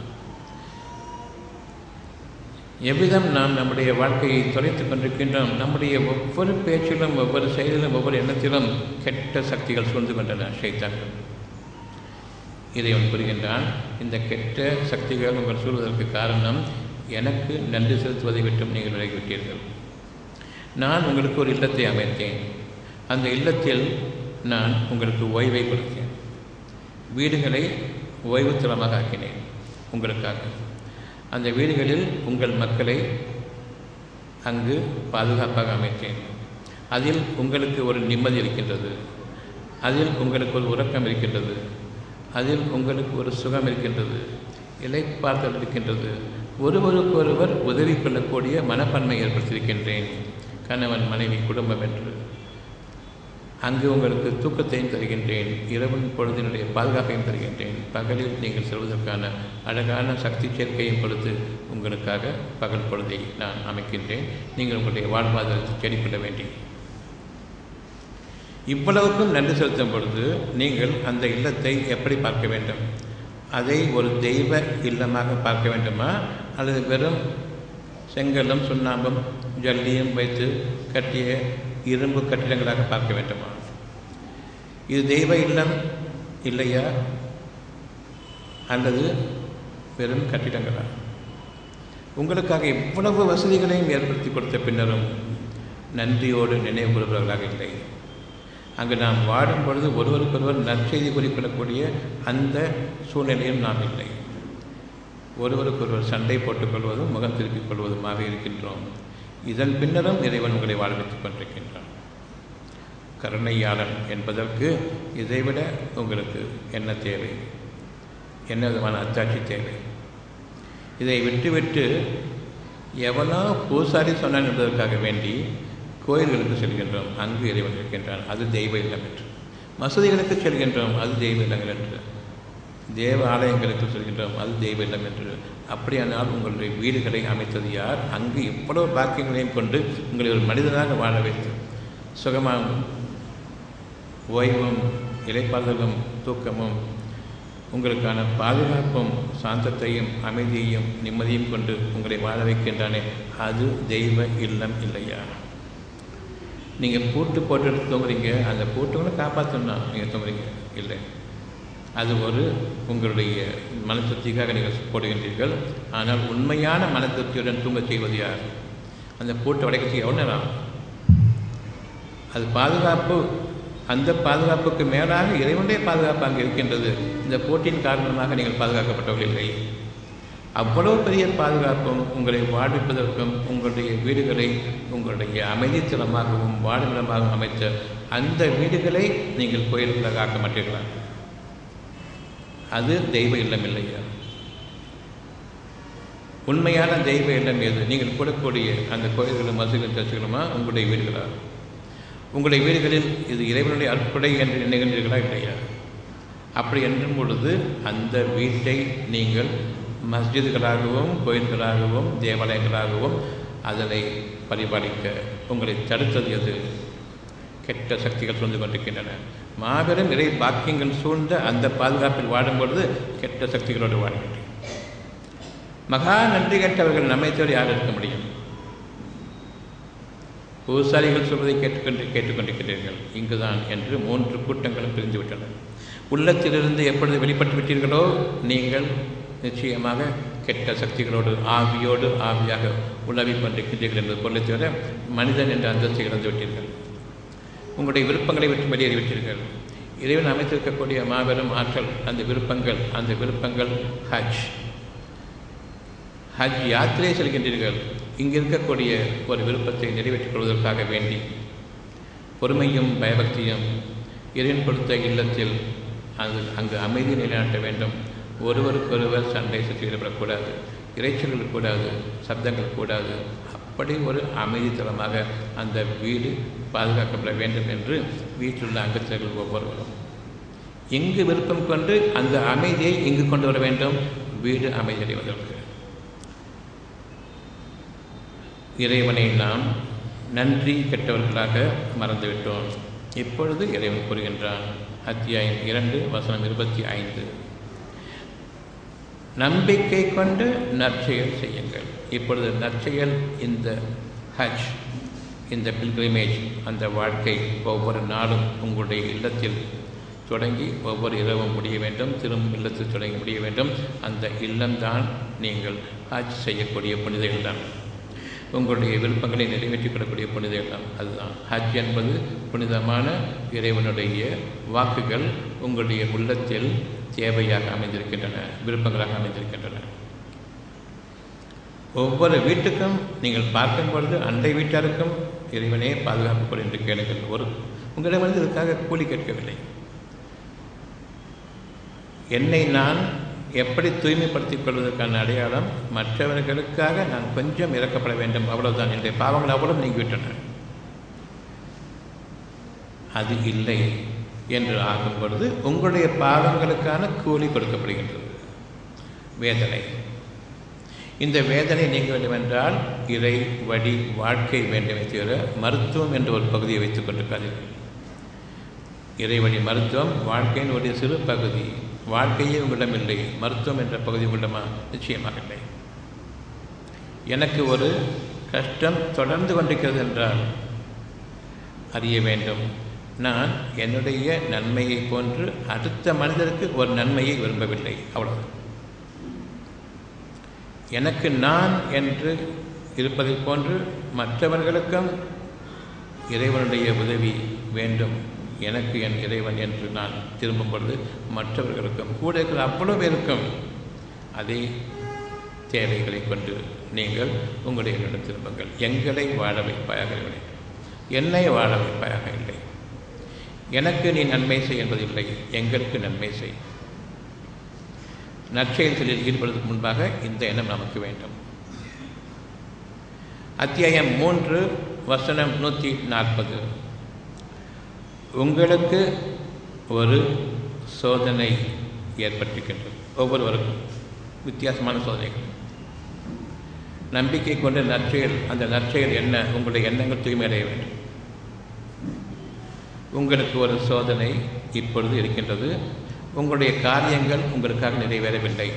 எவ்விதம் நாம் நம்முடைய வாழ்க்கையை தொலைத்து கொண்டிருக்கின்றோம் நம்முடைய ஒவ்வொரு பேச்சிலும் ஒவ்வொரு செயலிலும் ஒவ்வொரு எண்ணத்திலும் கெட்ட சக்திகள் சூழ்ந்து கொண்டன ஷைத்தான்கள் இதை அவன் கூறுகின்றான் இந்த கெட்ட சக்திகள் உங்கள் சூழ்வதற்கு காரணம் எனக்கு நன்றி செலுத்துவதை விட்டும் நீங்கள் விலகிவிட்டீர்கள் நான் உங்களுக்கு ஒரு இல்லத்தை அமைத்தேன் அந்த இல்லத்தில் நான் உங்களுக்கு ஓய்வை கொடுத்தேன் வீடுகளை ஓய்வுத்தலமாக ஆக்கினேன் உங்களுக்காக அந்த வீடுகளில் உங்கள் மக்களை அங்கு பாதுகாப்பாக அமைத்தேன் அதில் உங்களுக்கு ஒரு நிம்மதி இருக்கின்றது அதில் உங்களுக்கு ஒரு உறக்கம் இருக்கின்றது அதில் உங்களுக்கு ஒரு சுகம் இருக்கின்றது இலைப்பார்த்தல் இருக்கின்றது ஒருவருக்கொருவர் உதவி கொள்ளக்கூடிய மனப்பான்மை ஏற்படுத்தியிருக்கின்றேன் கணவன் மனைவி குடும்பம் என்று அங்கு உங்களுக்கு தூக்கத்தையும் தருகின்றேன் இரவின் பொழுதினுடைய பாதுகாப்பையும் தருகின்றேன் பகலில் நீங்கள் செல்வதற்கான அழகான சக்தி சேர்க்கையும் கொடுத்து உங்களுக்காக பகல் பொழுதை நான் அமைக்கின்றேன் நீங்கள் உங்களுடைய வாழ்வாதாரத்தை தேடிக்கொள்ள வேண்டி இவ்வளவுக்கும் நன்றி செலுத்தும் பொழுது நீங்கள் அந்த இல்லத்தை எப்படி பார்க்க வேண்டும் அதை ஒரு தெய்வ இல்லமாக பார்க்க வேண்டுமா அல்லது வெறும் செங்கல்லும் சுண்ணாம்பும் ஜல்லியும் வைத்து கட்டிய இரும்பு கட்டிடங்களாக பார்க்க வேண்டுமா இது தெய்வ இல்லம் இல்லையா அல்லது வெறும் கட்டிடங்களா உங்களுக்காக இவ்வளவு வசதிகளையும் ஏற்படுத்தி கொடுத்த பின்னரும் நன்றியோடு நினைவு கூறுபவர்களாக இல்லை அங்கு நாம் வாடும் பொழுது ஒருவருக்கொருவர் நற்செய்தி குறிப்பிடக்கூடிய அந்த சூழ்நிலையும் நாம் இல்லை ஒருவருக்கொருவர் சண்டை போட்டுக்கொள்வதும் முகம் திருப்பிக் கொள்வதுமாக இருக்கின்றோம் இதன் பின்னரும் இறைவன் உங்களை வாழ வைத்துக் கொண்டிருக்கின்றான் கருணையாளன் என்பதற்கு இதைவிட உங்களுக்கு என்ன தேவை என்ன விதமான அத்தாட்சி தேவை இதை விட்டுவிட்டு எவனோ பூசாரி சொன்னான் என்பதற்காக வேண்டி கோயில்களுக்கு செல்கின்றோம் அங்கு இறைவன் இருக்கின்றான் அது தெய்வ இல்லம் என்று மசூதிகளுக்கு செல்கின்றோம் அது தெய்வ இல்லங்கள் என்று தேவ ஆலயங்களுக்கு செல்கின்றோம் அது தெய்வ இல்லம் என்று அப்படியானால் உங்களுடைய வீடுகளை அமைத்தது யார் அங்கு எவ்வளவு பாக்கியங்களையும் கொண்டு உங்களை ஒரு மனிதனாக வாழ வைத்து சுகமாகவும் ஓய்வும் இலைப்பாதலும் தூக்கமும் உங்களுக்கான பாதுகாப்பும் சாந்தத்தையும் அமைதியையும் நிம்மதியும் கொண்டு உங்களை வாழ வைக்கின்றானே அது தெய்வ இல்லம் இல்லையா நீங்கள் பூட்டு போட்டு தூங்குறீங்க அந்த பூட்டுகளை காப்பாற்றணும் நீங்கள் தூங்குறீங்க இல்லை அது ஒரு உங்களுடைய மன திருப்திக்காக நீங்கள் போடுகின்றீர்கள் ஆனால் உண்மையான மன திருப்தியுடன் தூங்க செய்வது யார் அந்த பூட்டை உடைக்கிறதுக்கு எவ்வளோ நேரம் ஆகும் அது பாதுகாப்பு அந்த பாதுகாப்புக்கு மேலாக இறைவனுடைய பாதுகாப்பு அங்கே இருக்கின்றது இந்த போட்டியின் காரணமாக நீங்கள் பாதுகாக்கப்பட்டவர்கள் இல்லை அவ்வளவு பெரிய பாதுகாப்பும் உங்களை வாழ்விப்பதற்கும் உங்களுடைய வீடுகளை உங்களுடைய அமைதித்தலமாகவும் வாழுமிடமாகவும் அமைத்த அந்த வீடுகளை நீங்கள் கோயில்களாக ஆக்க மாட்டீர்களா அது தெய்வ இல்லம் இல்லையா உண்மையான தெய்வ இல்லம் எது நீங்கள் கூடக்கூடிய அந்த கோயில்களும் மசூதிகளும் சர்ச்சுகளுமா உங்களுடைய வீடுகளா உங்களுடைய வீடுகளில் இது இறைவனுடைய அற்புடை என்று நினைக்கின்றீர்களா இல்லையா அப்படி என்றும் பொழுது அந்த வீட்டை நீங்கள் மஸ்ஜிதுகளாகவும் கோயில்களாகவும் தேவாலயங்களாகவும் அதனை பரிபாலிக்க உங்களை தடுத்தது எது கெட்ட சக்திகள் சூழ்ந்து கொண்டிருக்கின்றன மாபெரும் இறை பாக்கியங்கள் சூழ்ந்த அந்த பாதுகாப்பில் வாடும் பொழுது கெட்ட சக்திகளோடு வாழ்கின்றன மகா நன்றி கெட்டவர்கள் நம்மை தவிர யார் இருக்க முடியும் பூசாரிகள் சொல்வதை கேட்டுக்கொண்டு கேட்டுக்கொண்டிருக்கிறீர்கள் இங்குதான் என்று மூன்று கூட்டங்களும் பிரிந்துவிட்டன உள்ளத்திலிருந்து எப்பொழுது வெளிப்பட்டு விட்டீர்களோ நீங்கள் நிச்சயமாக கெட்ட சக்திகளோடு ஆவியோடு ஆவியாக உலவிக் கொண்டிருக்கின்றீர்கள் என்பது பொருளை தவிர மனிதன் என்ற அந்தஸ்தை இழந்து விட்டீர்கள் உங்களுடைய விருப்பங்களை விட்டு வெளியேறிவிட்டீர்கள் இறைவன் அமைத்திருக்கக்கூடிய மாபெரும் ஆற்றல் அந்த விருப்பங்கள் அந்த விருப்பங்கள் ஹஜ் ஹஜ் யாத்திரை செல்கின்றீர்கள் இங்கு இருக்கக்கூடிய ஒரு விருப்பத்தை நிறைவேற்றிக் கொள்வதற்காக வேண்டி பொறுமையும் பயபக்தியும் இறைவன் கொடுத்த இல்லத்தில் அது அங்கு அமைதி நிலைநாட்ட வேண்டும் ஒருவருக்கொருவர் சண்டை சுற்றி ஈடுபடக்கூடாது இறைச்சல்கள் கூடாது சப்தங்கள் கூடாது அப்படி ஒரு அமைதி தளமாக அந்த வீடு பாதுகாக்கப்பட வேண்டும் என்று வீட்டிலுள்ள அங்கத்தினர்கள் ஒவ்வொருவரும் எங்கு விருப்பம் கொண்டு அந்த அமைதியை இங்கு கொண்டு வர வேண்டும் வீடு அமைதியடைவதற்கு இறைவனை நாம் நன்றி கெட்டவர்களாக மறந்துவிட்டோம் இப்பொழுது இறைவன் கூறுகின்றான் அத்தியாயம் இரண்டு வசனம் இருபத்தி ஐந்து நம்பிக்கை கொண்டு நற்செயல் செய்யுங்கள் இப்பொழுது நற்செயல் இந்த ஹஜ் இந்த பில்கிரிமேஜ் அந்த வாழ்க்கை ஒவ்வொரு நாளும் உங்களுடைய இல்லத்தில் தொடங்கி ஒவ்வொரு இரவும் முடிய வேண்டும் திரும்பும் இல்லத்தில் தொடங்கி முடிய வேண்டும் அந்த இல்லம்தான் நீங்கள் ஹஜ் செய்யக்கூடிய புனித இல்லம் உங்களுடைய விருப்பங்களை நிறைவேற்றிக் கொள்ளக்கூடிய புனித இல்லம் அதுதான் ஹஜ் என்பது புனிதமான இறைவனுடைய வாக்குகள் உங்களுடைய உள்ளத்தில் தேவையாக அமைந்திருக்கின்றன விருப்பங்களாக அமைந்திருக்கின்றன ஒவ்வொரு வீட்டுக்கும் நீங்கள் பார்க்கும் பொழுது அண்டை வீட்டாருக்கும் இறைவனே பாதுகாப்பு என்று கேளுங்கள் ஒரு உங்களிடம் வந்து இதுக்காக கூலி கேட்கவில்லை என்னை நான் எப்படி தூய்மைப்படுத்திக் கொள்வதற்கான அடையாளம் மற்றவர்களுக்காக நான் கொஞ்சம் இறக்கப்பட வேண்டும் அவ்வளவுதான் என்னுடைய பாவங்கள் அவ்வளவு நீங்கிவிட்டன அது இல்லை என்று ஆகும் பொழுது உங்களுடைய பாவங்களுக்கான கூலி கொடுக்கப்படுகின்றது வேதனை இந்த வேதனை நீங்க வேண்டுமென்றால் இறை வழி வாழ்க்கை வேண்டுமே தவிர மருத்துவம் என்ற ஒரு பகுதியை வைத்துக் கொண்டிருக்காதீர்கள் இறைவழி மருத்துவம் வாழ்க்கையின் ஒரு சிறு பகுதி வாழ்க்கையே உங்களிடம் இல்லை மருத்துவம் என்ற பகுதி உங்களிடமா நிச்சயமாக இல்லை எனக்கு ஒரு கஷ்டம் தொடர்ந்து கொண்டிருக்கிறது என்றால் அறிய வேண்டும் நான் என்னுடைய நன்மையை போன்று அடுத்த மனிதருக்கு ஒரு நன்மையை விரும்பவில்லை அவ்வளவு எனக்கு நான் என்று இருப்பதைப் போன்று மற்றவர்களுக்கும் இறைவனுடைய உதவி வேண்டும் எனக்கு என் இறைவன் என்று நான் திரும்பும் பொழுது மற்றவர்களுக்கும் கூட இருக்கிற அவ்வளவு பேருக்கும் அதே தேவைகளை கொண்டு நீங்கள் உங்களுடைய என்னிடம் திரும்புங்கள் எங்களை வாழ வைப்பாயாக இறைவனே என்னை வாழ வைப்பாயாக இல்லை எனக்கு நீ நன்மை செய் என்பதில்லை எங்களுக்கு நன்மை செய் நற்செயல்களில் ஈடுபடுவதற்கு முன்பாக இந்த எண்ணம் நமக்கு வேண்டும் அத்தியாயம் மூன்று வசனம் நூற்றி நாற்பது உங்களுக்கு ஒரு சோதனை ஏற்பட்டிருக்கின்றது ஒவ்வொருவருக்கும் வித்தியாசமான சோதனைகள் நம்பிக்கை கொண்ட நற்செயல் அந்த நற்செயல் என்ன உங்களுடைய எண்ணங்கள் தூய்மையடைய வேண்டும் உங்களுக்கு ஒரு சோதனை இப்பொழுது இருக்கின்றது உங்களுடைய காரியங்கள் உங்களுக்காக நிறைவேறவில்லை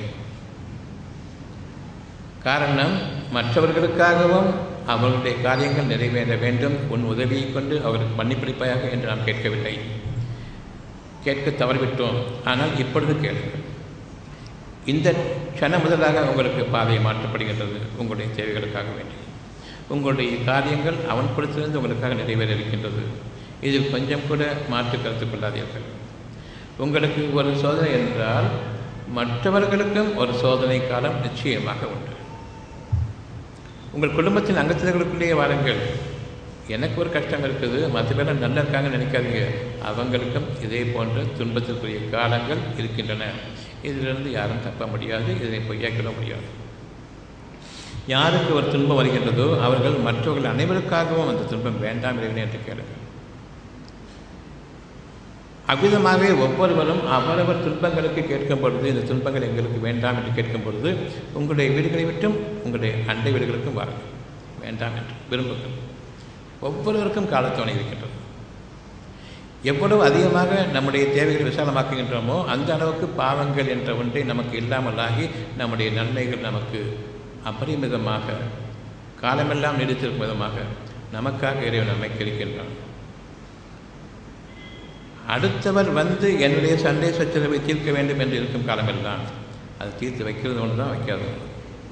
காரணம் மற்றவர்களுக்காகவும் அவர்களுடைய காரியங்கள் நிறைவேற வேண்டும் உன் உதவியை கொண்டு அவருக்கு மன்னிப்பளிப்பாயாக என்று நாம் கேட்கவில்லை கேட்க தவறிவிட்டோம் ஆனால் இப்பொழுது கேளுங்கள் இந்த க்ஷண முதலாக உங்களுக்கு பாதை மாற்றப்படுகின்றது உங்களுடைய தேவைகளுக்காக வேண்டி உங்களுடைய காரியங்கள் அவன் கொடுத்திருந்து உங்களுக்காக நிறைவேற இருக்கின்றது இதில் கொஞ்சம் கூட மாற்று கருத்து கொள்ளாதீர்கள் உங்களுக்கு ஒரு சோதனை என்றால் மற்றவர்களுக்கும் ஒரு சோதனை காலம் நிச்சயமாக உண்டு உங்கள் குடும்பத்தின் அங்கத்தினர்களுக்குள்ளேயே வாருங்கள் எனக்கு ஒரு கஷ்டம் இருக்குது மற்ற பேரும் நல்லா இருக்காங்கன்னு நினைக்காதீங்க அவங்களுக்கும் இதே போன்ற துன்பத்திற்குரிய காலங்கள் இருக்கின்றன இதிலிருந்து யாரும் தப்ப முடியாது இதனை பொய்யாக்கிட முடியாது யாருக்கு ஒரு துன்பம் வருகின்றதோ அவர்கள் மற்றவர்கள் அனைவருக்காகவும் அந்த துன்பம் வேண்டாம் இறைவனே என்று கேளுங்கள் அவ்விதமாகவே ஒவ்வொருவரும் அவரவர் துன்பங்களுக்கு கேட்கும் பொழுது இந்த துன்பங்கள் எங்களுக்கு வேண்டாம் என்று கேட்கும் பொழுது உங்களுடைய வீடுகளை விட்டும் உங்களுடைய அண்டை வீடுகளுக்கும் வாருங்கள் வேண்டாம் என்று விரும்புங்கள் ஒவ்வொருவருக்கும் காலத்தோணை இருக்கின்றது எவ்வளவு அதிகமாக நம்முடைய தேவைகளை விசாலமாக்குகின்றோமோ அந்த அளவுக்கு பாவங்கள் என்ற ஒன்றை நமக்கு இல்லாமலாகி நம்முடைய நன்மைகள் நமக்கு அபரிமிதமாக காலமெல்லாம் நீடித்திருக்கும் விதமாக நமக்காக இறைவன் நம்மை கிடைக்கின்றான் அடுத்தவர் வந்து என்னுடைய சண்டை சச்சரவை தீர்க்க வேண்டும் என்று இருக்கும் காலமெல்லாம் அது தீர்த்து வைக்கிறது ஒன்று தான் வைக்காது ஒன்று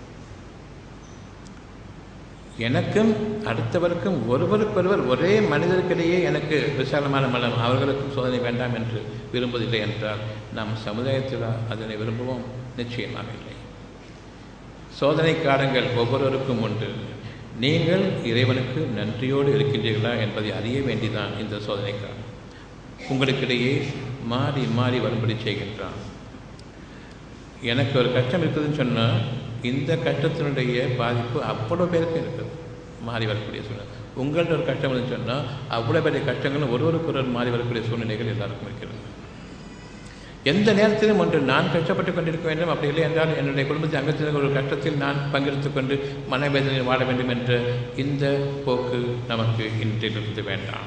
எனக்கும் அடுத்தவருக்கும் ஒருவருக்கொருவர் ஒரே மனிதருக்கிடையே எனக்கு விசாலமான மனம் அவர்களுக்கும் சோதனை வேண்டாம் என்று விரும்புவதில்லை என்றால் நம் சமுதாயத்தில் அதனை விரும்புவோம் நிச்சயமாக இல்லை சோதனை காலங்கள் ஒவ்வொருவருக்கும் உண்டு நீங்கள் இறைவனுக்கு நன்றியோடு இருக்கின்றீர்களா என்பதை அறிய வேண்டிதான் இந்த சோதனை காலம் உங்களுக்கிடையே மாறி மாறி வரும்படி செய்கின்றான் எனக்கு ஒரு கஷ்டம் இருக்குதுன்னு சொன்னால் இந்த கஷ்டத்தினுடைய பாதிப்பு அவ்வளோ பேருக்கு இருக்குது மாறி வரக்கூடிய சூழ்நிலை உங்கள்ட்ட ஒரு கஷ்டம் இருக்குன்னு சொன்னால் அவ்வளோ பெரிய கஷ்டங்களும் ஒருவருக்கு ஒருவர் மாறி வரக்கூடிய சூழ்நிலைகள் எல்லாருக்கும் இருக்கிறது எந்த நேரத்திலும் ஒன்று நான் கஷ்டப்பட்டு கொண்டிருக்க வேண்டும் அப்படி இல்லை என்றால் என்னுடைய குடும்பத்தின் அங்கத்தினர் ஒரு கஷ்டத்தில் நான் பங்கெடுத்துக் கொண்டு மனவேதனையில் வாழ வேண்டும் என்ற இந்த போக்கு நமக்கு இன்றிலிருந்து வேண்டாம்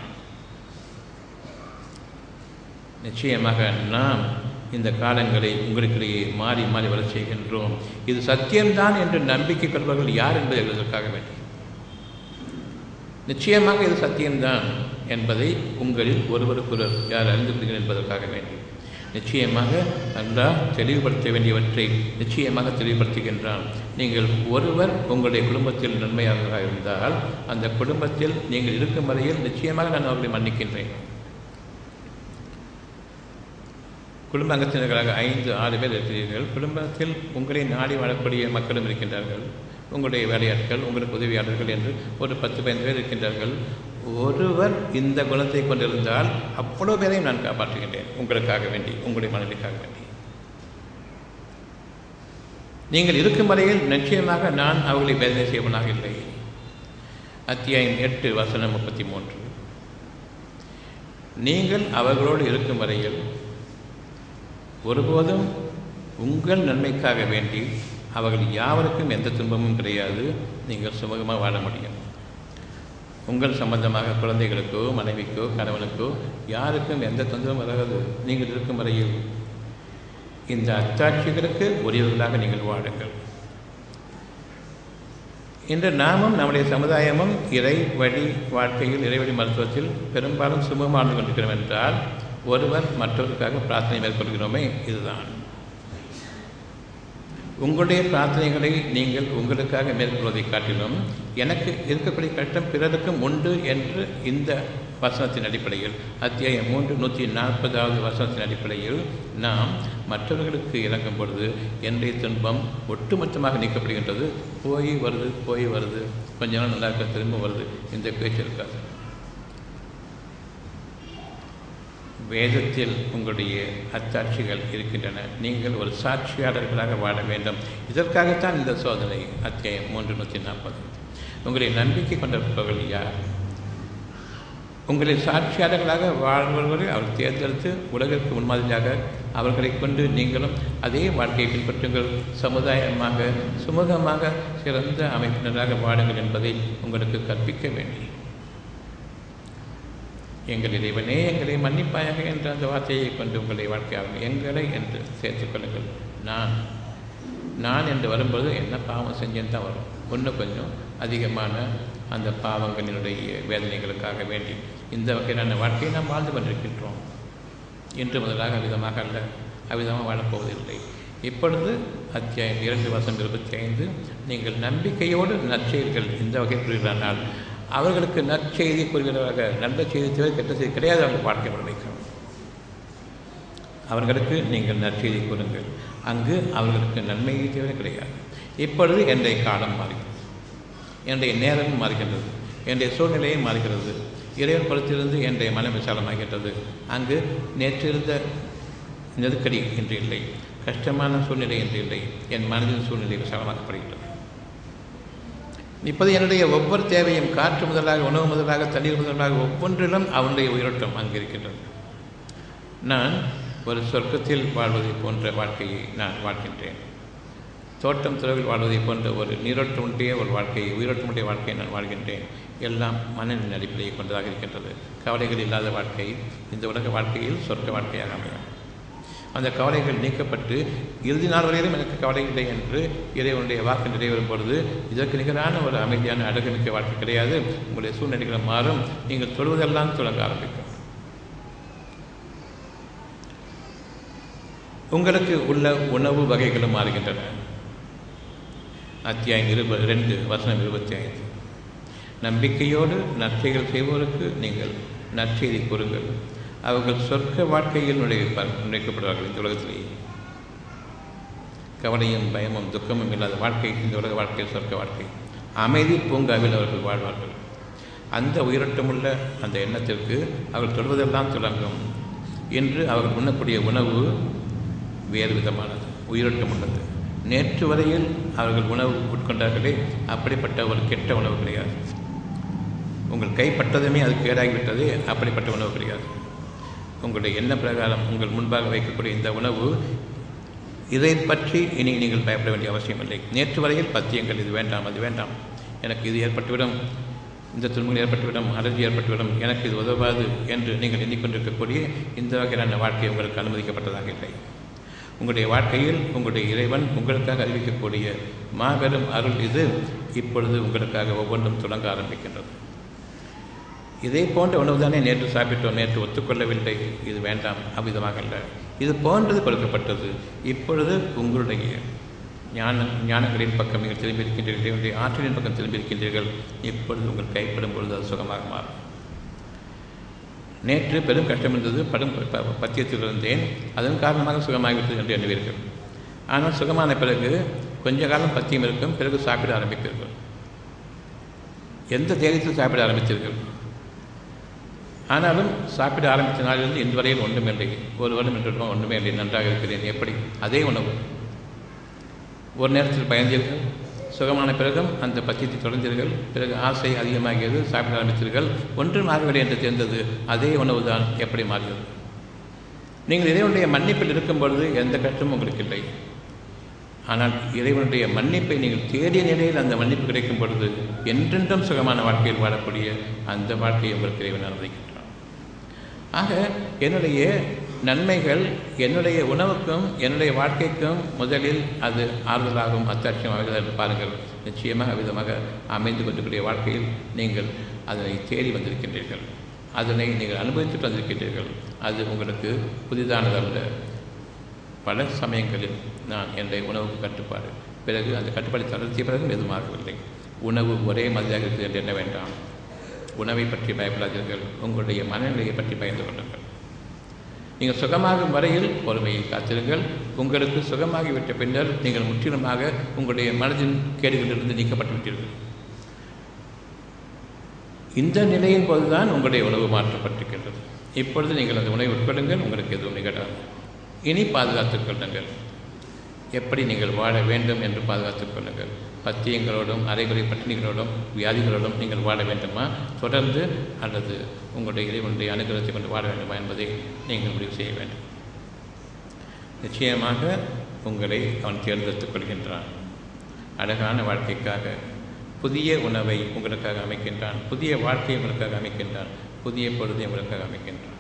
நிச்சயமாக நாம் இந்த காலங்களை உங்களுக்கிடையே மாறி மாறி வர செய்கின்றோம் இது சத்தியம்தான் என்று நம்பிக்கை கொள்பவர்கள் யார் என்பதை எழுதுவதற்காக வேண்டும் நிச்சயமாக இது சத்தியம்தான் என்பதை உங்களில் ஒருவருக்கொருவர் யார் அறிந்து கொள்கிறேன் என்பதற்காக வேண்டும் நிச்சயமாக அல்லாஹ் தெளிவுபடுத்த வேண்டியவற்றை நிச்சயமாக தெளிவுபடுத்துகின்றான் நீங்கள் ஒருவர் உங்களுடைய குடும்பத்தில் நன்மையாக இருந்தால் அந்த குடும்பத்தில் நீங்கள் இருக்கும் வரையில் நிச்சயமாக நான் அவர்களை மன்னிக்கின்றேன் குடும்ப அங்கத்தினர்களாக ஐந்து ஆறு பேர் இருக்கிறீர்கள் குடும்பத்தில் உங்களை நாடி வாழக்கூடிய மக்களும் இருக்கின்றார்கள் உங்களுடைய வேலையாட்கள் உங்களுக்கு உதவியாளர்கள் என்று ஒரு பத்து பதினைந்து பேர் இருக்கின்றார்கள் ஒருவர் இந்த குணத்தை கொண்டிருந்தால் அவ்வளோ பேரையும் நான் காப்பாற்றுகின்றேன் உங்களுக்காக வேண்டி உங்களுடைய மனதிற்காக வேண்டி நீங்கள் இருக்கும் வரையில் நிச்சயமாக நான் அவர்களை வேதனை செய்வனாக இல்லை அத்தியாயம் எட்டு வசனம் முப்பத்தி மூன்று நீங்கள் அவர்களோடு இருக்கும் வரையில் ஒருபோதும் உங்கள் நன்மைக்காக வேண்டி அவர்கள் யாவருக்கும் எந்த துன்பமும் கிடையாது நீங்கள் சுமூகமாக வாழ முடியும் உங்கள் சம்பந்தமாக குழந்தைகளுக்கோ மனைவிக்கோ கணவனுக்கோ யாருக்கும் எந்த தொந்தரவும் வராது நீங்கள் இருக்கும் வரையில் இந்த அத்தாட்சிகளுக்கு உரியவர்களாக நீங்கள் வாழுங்கள் இன்று நாமும் நம்முடைய சமுதாயமும் இறை வழி வாழ்க்கையில் இறைவழி மருத்துவத்தில் பெரும்பாலும் சுமூகமாக வாழ்ந்து கொண்டிருக்கிறோம் என்றால் ஒருவர் மற்றவருக்காக பிரார்த்தனை மேற்கொள்கிறோமே இதுதான் உங்களுடைய பிரார்த்தனைகளை நீங்கள் உங்களுக்காக மேற்கொள்வதை காட்டிலும் எனக்கு இருக்கக்கூடிய கஷ்டம் பிறருக்கும் உண்டு என்று இந்த வசனத்தின் அடிப்படையில் அத்தியாயம் மூன்று நூற்றி நாற்பதாவது வசனத்தின் அடிப்படையில் நாம் மற்றவர்களுக்கு இறங்கும் பொழுது என்னுடைய துன்பம் ஒட்டுமொத்தமாக நீக்கப்படுகின்றது போய் வருது போய் வருது கொஞ்ச நாள் நல்லா இருக்க திரும்ப வருது இந்த பேச்சு இருக்காது வேதத்தில் உங்களுடைய அத்தாட்சிகள் இருக்கின்றன நீங்கள் ஒரு சாட்சியாளர்களாக வாழ வேண்டும் இதற்காகத்தான் இந்த சோதனை அத்தியாயம் மூன்று நூற்றி நாற்பது உங்களை நம்பிக்கை கொண்டிருப்பவர்கள் யார் உங்களை சாட்சியாளர்களாக வாழ்பவர்களை அவர் தேர்ந்தெடுத்து உலகிற்கு முன்மாதிரியாக அவர்களை கொண்டு நீங்களும் அதே வாழ்க்கையை பின்பற்றுங்கள் சமுதாயமாக சுமூகமாக சிறந்த அமைப்பினராக வாழுங்கள் என்பதை உங்களுக்கு கற்பிக்க வேண்டி எங்கள் இறைவனே எங்களை மன்னிப்பாயாக என்ற அந்த வார்த்தையை கொண்டு உங்களை வாழ்க்கையாகும் எங்களை என்று சேர்த்துக் கொள்ளுங்கள் நான் நான் என்று வரும்போது என்ன பாவம் செஞ்சேன்னு தான் வரும் ஒன்று கொஞ்சம் அதிகமான அந்த பாவங்களினுடைய வேதனைகளுக்காக வேண்டி இந்த வகையிலான வாழ்க்கையை நாம் வாழ்ந்து கொண்டிருக்கின்றோம் இன்று முதலாக அவ்விதமாக அல்ல அவ்விதமாக வாழப்போவதில்லை இப்பொழுது அத்தியாயம் இரண்டு வருஷம் இருபத்தி ஐந்து நீங்கள் நம்பிக்கையோடு நற்செயல்கள் இந்த வகை புரிகிறானால் அவர்களுக்கு நற்செய்தி கூறுகிறவராக நல்ல செய்தி தவிர கெட்ட செய்தி கிடையாது அவர்கள் வாழ்க்கை முறைமைக்கும் அவர்களுக்கு நீங்கள் நற்செய்தி கூறுங்கள் அங்கு அவர்களுக்கு நன்மையை தவிர கிடையாது இப்பொழுது என்னுடைய காலம் மாறுகிறது என்னுடைய நேரமும் மாறுகின்றது என்னுடைய சூழ்நிலையும் மாறுகிறது இறைவன் படத்திலிருந்து என்னுடைய மனம் விசாலமாகின்றது அங்கு நேற்றிருந்த நெருக்கடி என்று இல்லை கஷ்டமான சூழ்நிலை என்று இல்லை என் மனதின் சூழ்நிலை விசாலமாக்கப்படுகின்றது இப்போது என்னுடைய ஒவ்வொரு தேவையும் காற்று முதலாக உணவு முதலாக தண்ணீர் முதலாக ஒவ்வொன்றிலும் அவனுடைய உயிரோட்டம் அங்கு இருக்கின்றது நான் ஒரு சொர்க்கத்தில் வாழ்வதை போன்ற வாழ்க்கையை நான் வாழ்கின்றேன் தோட்டம் துறவில் வாழ்வதை போன்ற ஒரு நீரோட்டமுடைய ஒரு வாழ்க்கையை உயிரோட்டமுடைய வாழ்க்கையை நான் வாழ்கின்றேன் எல்லாம் மனநிலை அடிப்படையை கொண்டதாக இருக்கின்றது கவலைகள் இல்லாத வாழ்க்கை இந்த உலக வாழ்க்கையில் சொர்க்க வாழ்க்கையாக அமையும் அந்த கவலைகள் நீக்கப்பட்டு இறுதி நாள் வரையிலும் எனக்கு கவலை இல்லை என்று இறைவனுடைய வாக்கு நிறைவேறும் பொழுது இதற்கு நிகரான ஒரு அமைதியான அழகுமிக்க வாழ்க்கை கிடையாது உங்களுடைய சூழ்நிலைகள் மாறும் நீங்கள் தொழுவதெல்லாம் தொடங்க ஆரம்பிக்கும் உங்களுக்கு உள்ள உணவு வகைகளும் மாறுகின்றன அத்தியாயம் இருபது ரெண்டு வசனம் இருபத்தி ஐந்து நம்பிக்கையோடு நற்செய்கள் செய்வோருக்கு நீங்கள் நற்செய்தி கூறுங்கள் அவர்கள் சொர்க்க வாழ்க்கையில் நுழைவிப்பார் நுழைக்கப்படுவார்கள் இந்த உலகத்திலேயே கவலையும் பயமும் துக்கமும் இல்லாத வாழ்க்கை இந்த உலக வாழ்க்கையில் சொர்க்க வாழ்க்கை அமைதி பூங்காவில் அவர்கள் வாழ்வார்கள் அந்த உயிரோட்டமுள்ள அந்த எண்ணத்திற்கு அவர்கள் தொடுவதெல்லாம் தொடங்கும் என்று அவர்கள் உண்ணக்கூடிய உணவு வேறு விதமானது உயிரோட்டம் உள்ளது நேற்று வரையில் அவர்கள் உணவு உட்கொண்டார்களே அப்படிப்பட்ட ஒரு கெட்ட உணவு கிடையாது உங்கள் கைப்பட்டதுமே அது கேடாகிவிட்டது அப்படிப்பட்ட உணவு கிடையாது உங்களுடைய எண்ண பிரகாரம் உங்கள் முன்பாக வைக்கக்கூடிய இந்த உணவு இதை பற்றி இனி நீங்கள் பயப்பட வேண்டிய அவசியமில்லை நேற்று வரையில் பத்தியங்கள் இது வேண்டாம் அது வேண்டாம் எனக்கு இது ஏற்பட்டுவிடும் இந்த துன்பங்கள் ஏற்பட்டுவிடும் அலர்ஜி ஏற்பட்டுவிடும் எனக்கு இது உதவாது என்று நீங்கள் எண்ணிக்கொண்டிருக்கக்கூடிய இந்த வகையான வாழ்க்கை உங்களுக்கு அனுமதிக்கப்பட்டதாக இல்லை உங்களுடைய வாழ்க்கையில் உங்களுடைய இறைவன் உங்களுக்காக அறிவிக்கக்கூடிய மாபெரும் அருள் இது இப்பொழுது உங்களுக்காக ஒவ்வொன்றும் தொடங்க ஆரம்பிக்கின்றது இதே போன்ற உணவு தானே நேற்று சாப்பிட்டோம் நேற்று ஒத்துக்கொள்ளவில்லை இது வேண்டாம் அவ்விதமாக அல்ல இது போன்றது கொடுக்கப்பட்டது இப்பொழுது உங்களுடைய ஞான ஞானங்களின் பக்கம் நீங்கள் திரும்பியிருக்கின்றீர்கள் இவருடைய ஆற்றலின் பக்கம் திரும்பியிருக்கின்றீர்கள் இப்பொழுது உங்கள் கைப்படும் பொழுது அது சுகமாக மாறும் நேற்று பெரும் கஷ்டம் இருந்தது படும் ப- பத்தியத்தில் இருந்தேன் அதன் காரணமாக சுகமாகிவிட்டது என்று எண்ணுவீர்கள் ஆனால் சுகமான பிறகு கொஞ்ச காலம் பத்தியம் இருக்கும் பிறகு சாப்பிட ஆரம்பிப்பீர்கள் எந்த தேதியில் சாப்பிட ஆரம்பித்தீர்கள் ஆனாலும் சாப்பிட ஆரம்பித்த நாளிலிருந்து இன்று வரையில் ஒன்றுமே இல்லை ஒரு வருடம் என்று வருடம் ஒன்றுமே இல்லை நன்றாக இருக்கிறேன் எப்படி அதே உணவு ஒரு நேரத்தில் பயந்தீர்கள் சுகமான பிறகும் அந்த பத்தியத்தை தொடர்ந்தீர்கள் பிறகு ஆசை அதிகமாகியது சாப்பிட ஆரம்பித்தீர்கள் ஒன்றும் ஆகவில்லை என்று தெரிந்தது அதே உணவு தான் எப்படி மாறியது நீங்கள் இறைவனுடைய மன்னிப்பில் இருக்கும் பொழுது எந்த கஷ்டமும் உங்களுக்கு இல்லை ஆனால் இறைவனுடைய மன்னிப்பை நீங்கள் தேடிய நிலையில் அந்த மன்னிப்பு கிடைக்கும் பொழுது என்றென்றும் சுகமான வாழ்க்கையில் வாழக்கூடிய அந்த வாழ்க்கையை உங்களுக்கு இறைவன் அனுமதிக்கின்றான் ஆக என்னுடைய நன்மைகள் என்னுடைய உணவுக்கும் என்னுடைய வாழ்க்கைக்கும் முதலில் அது ஆறுதலாகவும் அத்தாட்சியமாக என்று பாருங்கள் நிச்சயமாக விதமாக அமைந்து கொண்டிருக்கிற வாழ்க்கையில் நீங்கள் அதனை தேடி வந்திருக்கின்றீர்கள் அதனை நீங்கள் அனுபவித்துட்டு வந்திருக்கின்றீர்கள் அது உங்களுக்கு புதிதானதல்ல பல சமயங்களில் நான் என்னுடைய உணவுக்கு கட்டுப்பாடு பிறகு அந்த கட்டுப்பாடு தளர்த்திய பிறகும் எதுவுமாகவில்லை உணவு ஒரே மாதிரியாக இருக்குது என்று எண்ண வேண்டாம் உணவை பற்றி பயப்படாதீர்கள் உங்களுடைய மனநிலையை பற்றி பயந்து கொள்ளுங்கள் நீங்கள் சுகமாகும் வரையில் பொறுமையை காத்திருங்கள் உங்களுக்கு சுகமாகிவிட்ட பின்னர் நீங்கள் முற்றிலுமாக உங்களுடைய மனதின் கேடுகளிலிருந்து நீக்கப்பட்டு விட்டீர்கள் இந்த நிலையின் போதுதான் உங்களுடைய உணவு மாற்றப்பட்டிருக்கின்றது இப்பொழுது நீங்கள் அந்த உணவை உட்கொள்ளுங்கள் உங்களுக்கு எதுவும் நிகழாது இனி பாதுகாத்துக் கொள்ளுங்கள் எப்படி நீங்கள் வாழ வேண்டும் என்று பாதுகாத்துக் கொள்ளுங்கள் பத்தியங்களோடும் அரைகுறை பட்டினிகளோடும் வியாதிகளோடும் நீங்கள் வாழ வேண்டுமா தொடர்ந்து அல்லது உங்களுடைய இறைவனுடைய அனுகிரகத்தை கொண்டு வாழ வேண்டுமா என்பதை நீங்கள் முடிவு செய்ய வேண்டும் நிச்சயமாக உங்களை அவன் தேர்ந்தெடுத்துக் கொள்கின்றான் அழகான வாழ்க்கைக்காக புதிய உணவை உங்களுக்காக அமைக்கின்றான் புதிய வாழ்க்கையை உங்களுக்காக அமைக்கின்றான் புதிய பொழுதை உங்களுக்காக அமைக்கின்றான்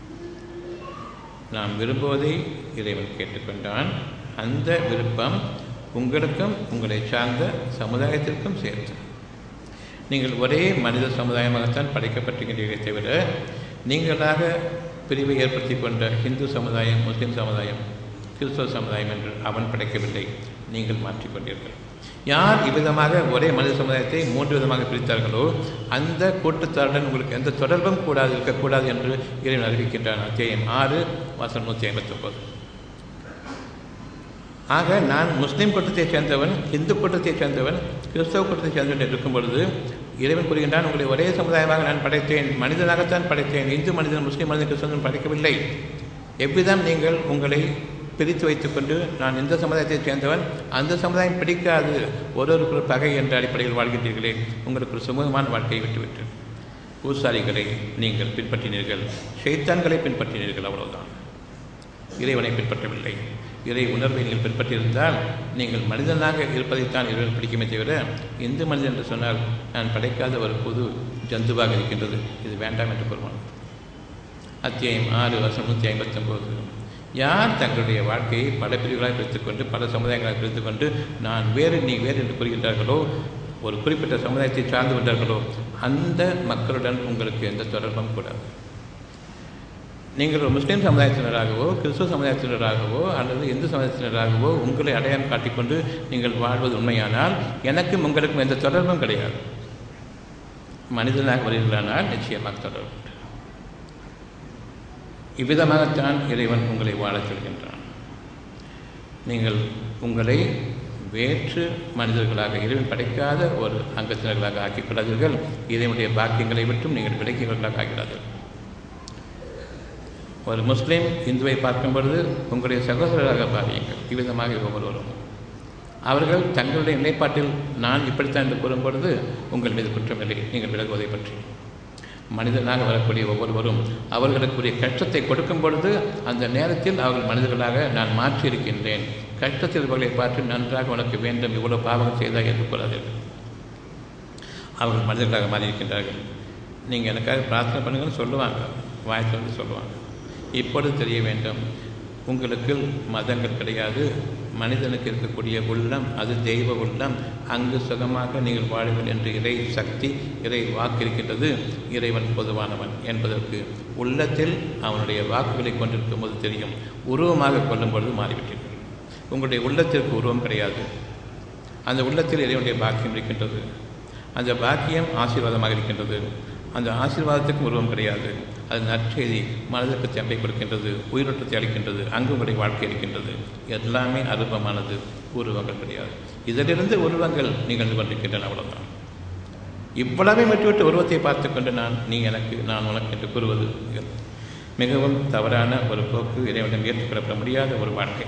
நாம் விரும்புவதை இறைவன் கேட்டுக்கொண்டான் அந்த விருப்பம் உங்களுக்கும் உங்களை சார்ந்த சமுதாயத்திற்கும் சேர்த்து நீங்கள் ஒரே மனித சமுதாயமாகத்தான் படைக்கப்பட்டிருக்கின்றீர்களே தவிர நீங்களாக பிரிவை ஏற்படுத்தி கொண்ட இந்து சமுதாயம் முஸ்லிம் சமுதாயம் கிறிஸ்தவ சமுதாயம் என்று அவன் படைக்கவில்லை நீங்கள் மாற்றிக்கொண்டீர்கள் யார் இவ்விதமாக ஒரே மனித சமுதாயத்தை மூன்று விதமாக பிரித்தார்களோ அந்த கூட்டத்தாருடன் உங்களுக்கு எந்த தொடர்பும் கூடாது இருக்கக்கூடாது என்று இறைவன் அறிவிக்கின்றான் அத்தியாயம் ஆறு வாசல் நூற்றி ஐம்பத்தொம்பது ஆக நான் முஸ்லீம் கூட்டத்தைச் சேர்ந்தவன் இந்து கூட்டத்தைச் சேர்ந்தவன் கிறிஸ்தவ கூட்டத்தைச் சேர்ந்தவன் என்று இருக்கும் பொழுது இறைவன் கூறுகின்றான் உங்களை ஒரே சமுதாயமாக நான் படைத்தேன் மனிதனாகத்தான் படைத்தேன் இந்து மனிதன் முஸ்லீம் மனிதன் கிறிஸ்தவன் படைக்கவில்லை எவ்விதம் நீங்கள் உங்களை பிரித்து வைத்துக்கொண்டு நான் இந்த சமுதாயத்தைச் சேர்ந்தவன் அந்த சமுதாயம் பிடிக்காது ஒருவருக்கு ஒரு பகை என்ற அடிப்படையில் வாழ்கின்றீர்களே உங்களுக்கு ஒரு சுமூகமான வாழ்க்கையை விட்டுவிட்டு பூசாரிகளை நீங்கள் பின்பற்றினீர்கள் ஷைத்தான்களை பின்பற்றினீர்கள் அவ்வளவுதான் இறைவனை பின்பற்றவில்லை இறை உணர்வை நீங்கள் பின்பற்றியிருந்தால் நீங்கள் மனிதனாக இருப்பதைத்தான் இறைவன் பிடிக்குமே தவிர இந்து மனிதன் என்று சொன்னால் நான் படைக்காத ஒரு புது ஜந்துவாக இருக்கின்றது இது வேண்டாம் என்று கூறுவான் அத்தியாயம் ஆறு வருஷம் நூற்றி ஐம்பத்தொம்போது யார் தங்களுடைய வாழ்க்கையை பல பிரிவுகளாக பிரித்துக்கொண்டு பல சமுதாயங்களாக பிரித்துக்கொண்டு நான் வேறு நீ வேறு என்று கூறுகின்றார்களோ ஒரு குறிப்பிட்ட சமுதாயத்தை சார்ந்து கொண்டார்களோ அந்த மக்களுடன் உங்களுக்கு எந்த தொடர்பும் கூடாது நீங்கள் ஒரு முஸ்லீம் சமுதாயத்தினராகவோ கிறிஸ்துவ சமுதாயத்தினராகவோ அல்லது இந்து சமுதாயத்தினராகவோ உங்களை அடையாளம் காட்டிக்கொண்டு நீங்கள் வாழ்வது உண்மையானால் எனக்கும் உங்களுக்கும் எந்த தொடர்பும் கிடையாது மனிதனாக வருகிறானால் நிச்சயமாக தொடர்பு உண்டு. இவ்விதமாகத்தான் இறைவன் உங்களை வாழச் சொல்கின்றான் நீங்கள் உங்களை வேற்று மனிதர்களாக இறைவன் படைக்காத ஒரு அங்கத்தினர்களாக ஆக்கிக் கொள்ளாதீர்கள் இறைவனுடைய பாக்கியங்களை விட்டும் நீங்கள் விலக்கியவர்களாக ஆகிறார்கள் ஒரு முஸ்லீம் இந்துவை பார்க்கும் பொழுது உங்களுடைய சகோதரராக பாவியுங்கள் இவ்விதமாக ஒவ்வொருவரும் அவர்கள் தங்களுடைய நிலைப்பாட்டில் நான் இப்படித்தான் என்று கூறும் பொழுது உங்கள் மீது குற்றமில்லை நீங்கள் விலகுவதை பற்றி மனிதனாக வரக்கூடிய ஒவ்வொருவரும் அவர்களுக்குரிய கஷ்டத்தை கொடுக்கும் பொழுது அந்த நேரத்தில் அவர்கள் மனிதர்களாக நான் மாற்றியிருக்கின்றேன் கஷ்டத்தில் இருப்பவர்களை பார்த்து நன்றாக உனக்கு வேண்டும் இவ்வளவு பாவம் செய்தால் ஏற்றுக்கொள்ளாதீர்கள் அவர்கள் மனிதர்களாக மாறியிருக்கின்றார்கள் நீங்கள் எனக்காக பிரார்த்தனை பண்ணுங்கன்னு சொல்லுவாங்க வாய்த்து வந்து சொல்லுவாங்க இப்பொழுது தெரிய வேண்டும் உங்களுக்கு மதங்கள் கிடையாது மனிதனுக்கு இருக்கக்கூடிய உள்ளம் அது தெய்வ உள்ளம் அங்கு சுகமாக நீங்கள் வாழுங்கள் என்று இறை சக்தி இறை வாக்கு இருக்கின்றது இறைவன் பொதுவானவன் என்பதற்கு உள்ளத்தில் அவனுடைய வாக்குகளை கொண்டிருக்கும் போது தெரியும் உருவமாக கொள்ளும் பொழுது மாறிவிட்டீர்கள் உங்களுடைய உள்ளத்திற்கு உருவம் கிடையாது அந்த உள்ளத்தில் இறைவனுடைய பாக்கியம் இருக்கின்றது அந்த பாக்கியம் ஆசீர்வாதமாக இருக்கின்றது அந்த ஆசீர்வாதத்துக்கு உருவம் கிடையாது அது நற்செய்தி மனதிற்கு தெம்பை கொடுக்கின்றது உயிரோட்டத்தை அளிக்கின்றது அங்கு உங்களுடைய வாழ்க்கை இருக்கின்றது எல்லாமே அருபமானது உருவங்கள் கிடையாது இதிலிருந்து உருவங்கள் நிகழ்ந்து கொண்டிருக்கின்றன அவ்வளவுதான் இவ்வளவை விட்டுவிட்டு உருவத்தை பார்த்து கொண்டு நான் நீ எனக்கு நான் உனக்கு என்று கூறுவது மிகவும் தவறான ஒரு போக்கு இறைவனிடம் ஏற்றுக்கொள்ளப்பட முடியாத ஒரு வாழ்க்கை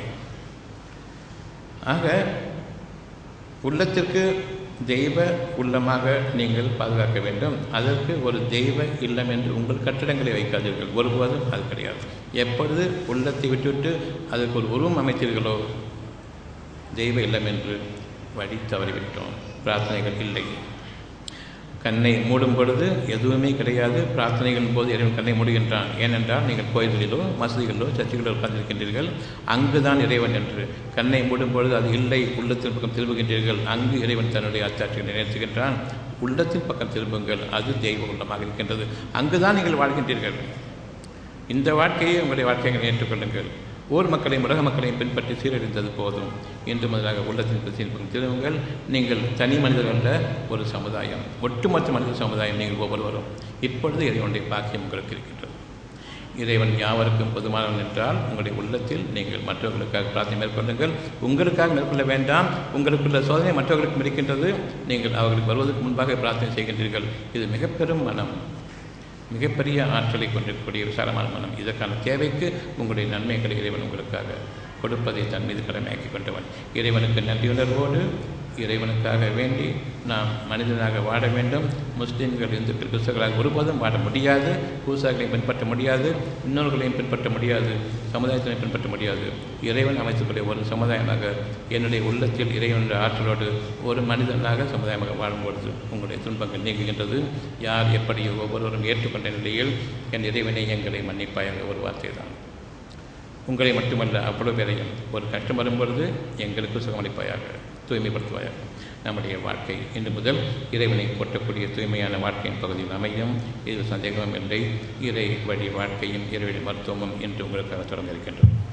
ஆக உள்ளத்திற்கு தெய்வ உள்ளமாக நீங்கள் பாதுகாக்க வேண்டும் அதற்கு ஒரு தெய்வ இல்லம் என்று உங்கள் கட்டிடங்களை வைக்காதீர்கள் ஒருபோதும் அது கிடையாது எப்பொழுது உள்ளத்தை விட்டுவிட்டு அதற்கு ஒரு உருவம் அமைத்தீர்களோ தெய்வ இல்லம் என்று வழி தவறிவிட்டோம் பிரார்த்தனைகள் இல்லை கண்ணை மூடும் பொழுது எதுவுமே கிடையாது பிரார்த்தனைகளின் போது இறைவன் கண்ணை மூடுகின்றான் ஏனென்றால் நீங்கள் கோயில்களிலோ மசதிகளிலோ சர்ச்சைகளிலோ உட்கார்ந்திருக்கின்றீர்கள் அங்குதான் இறைவன் என்று கண்ணை மூடும் பொழுது அது இல்லை உள்ளத்தின் பக்கம் திரும்புகின்றீர்கள் அங்கு இறைவன் தன்னுடைய அச்சாட்சியை நினைத்துகின்றான் உள்ளத்தின் பக்கம் திரும்புங்கள் அது தெய்வ உள்ளமாக இருக்கின்றது அங்குதான் நீங்கள் வாழ்கின்றீர்கள் இந்த வாழ்க்கையை உங்களுடைய வாழ்க்கையை ஏற்றுக்கொள்ளுங்கள் ஊர் மக்களையும் உலக மக்களையும் பின்பற்றி சீரழிந்தது போதும் இன்று முதலாக உள்ளத்தின் பிரச்சனை திருவுங்கள் நீங்கள் தனி மனிதர்கள் அல்ல ஒரு சமுதாயம் ஒட்டுமொத்த மனித சமுதாயம் நீங்கள் ஒவ்வொருவரும் இப்பொழுது இறைவனுடைய பாக்கியம் உங்களுக்கு இருக்கின்றது இறைவன் யாவருக்கும் பொதுமானவன் என்றால் உங்களுடைய உள்ளத்தில் நீங்கள் மற்றவர்களுக்காக பிரார்த்தனை மேற்கொள்ளுங்கள் உங்களுக்காக மேற்கொள்ள வேண்டாம் உங்களுக்குள்ள சோதனை மற்றவர்களுக்கும் இருக்கின்றது நீங்கள் அவர்களுக்கு வருவதற்கு முன்பாக பிரார்த்தனை செய்கின்றீர்கள் இது மிக பெரும் மனம் மிகப்பெரிய ஆற்றலை கொண்டிருக்கக்கூடிய விசாலமான மனம் இதற்கான தேவைக்கு உங்களுடைய நன்மைகளை இறைவன் உங்களுக்காக கொடுப்பதை தன் மீது கடமையாக்கி கொண்டவன் இறைவனுக்கு நன்றியுணர்வோடு இறைவனுக்காக வேண்டி நாம் மனிதனாக வாழ வேண்டும் முஸ்லீம்கள் இந்துக்கள் கிறிஸ்தவர்களாக ஒருபோதும் வாழ முடியாது பூசாக்களையும் பின்பற்ற முடியாது இன்னொருகளையும் பின்பற்ற முடியாது சமுதாயத்தினையும் பின்பற்ற முடியாது இறைவன் அமைத்துக்கூடிய ஒரு சமுதாயமாக என்னுடைய உள்ளத்தில் இறைவன் ஆற்றலோடு ஒரு மனிதனாக சமுதாயமாக வாழும்பொழுது உங்களுடைய துன்பங்கள் நீங்குகின்றது யார் எப்படி ஒவ்வொருவரும் ஏற்றுக்கொண்ட நிலையில் என் இறைவனை எங்களை மன்னிப்பாயாக ஒரு வார்த்தை தான் உங்களை மட்டுமல்ல அவ்வளவு பேரையும் ஒரு கஷ்டம் வரும்பொழுது எங்களுக்கு சுகமளிப்பாயாக தூய்மைப்படுத்துவாயாக நம்முடைய வாழ்க்கை இன்று முதல் இறைவனை போற்றக்கூடிய தூய்மையான வாழ்க்கையின் பகுதியில் அமையும் இது சந்தேகமும் இல்லை இறை வழி வாழ்க்கையும் இறைவழி மருத்துவமும் இன்று உங்களுக்காக தொடங்க இருக்கின்றோம்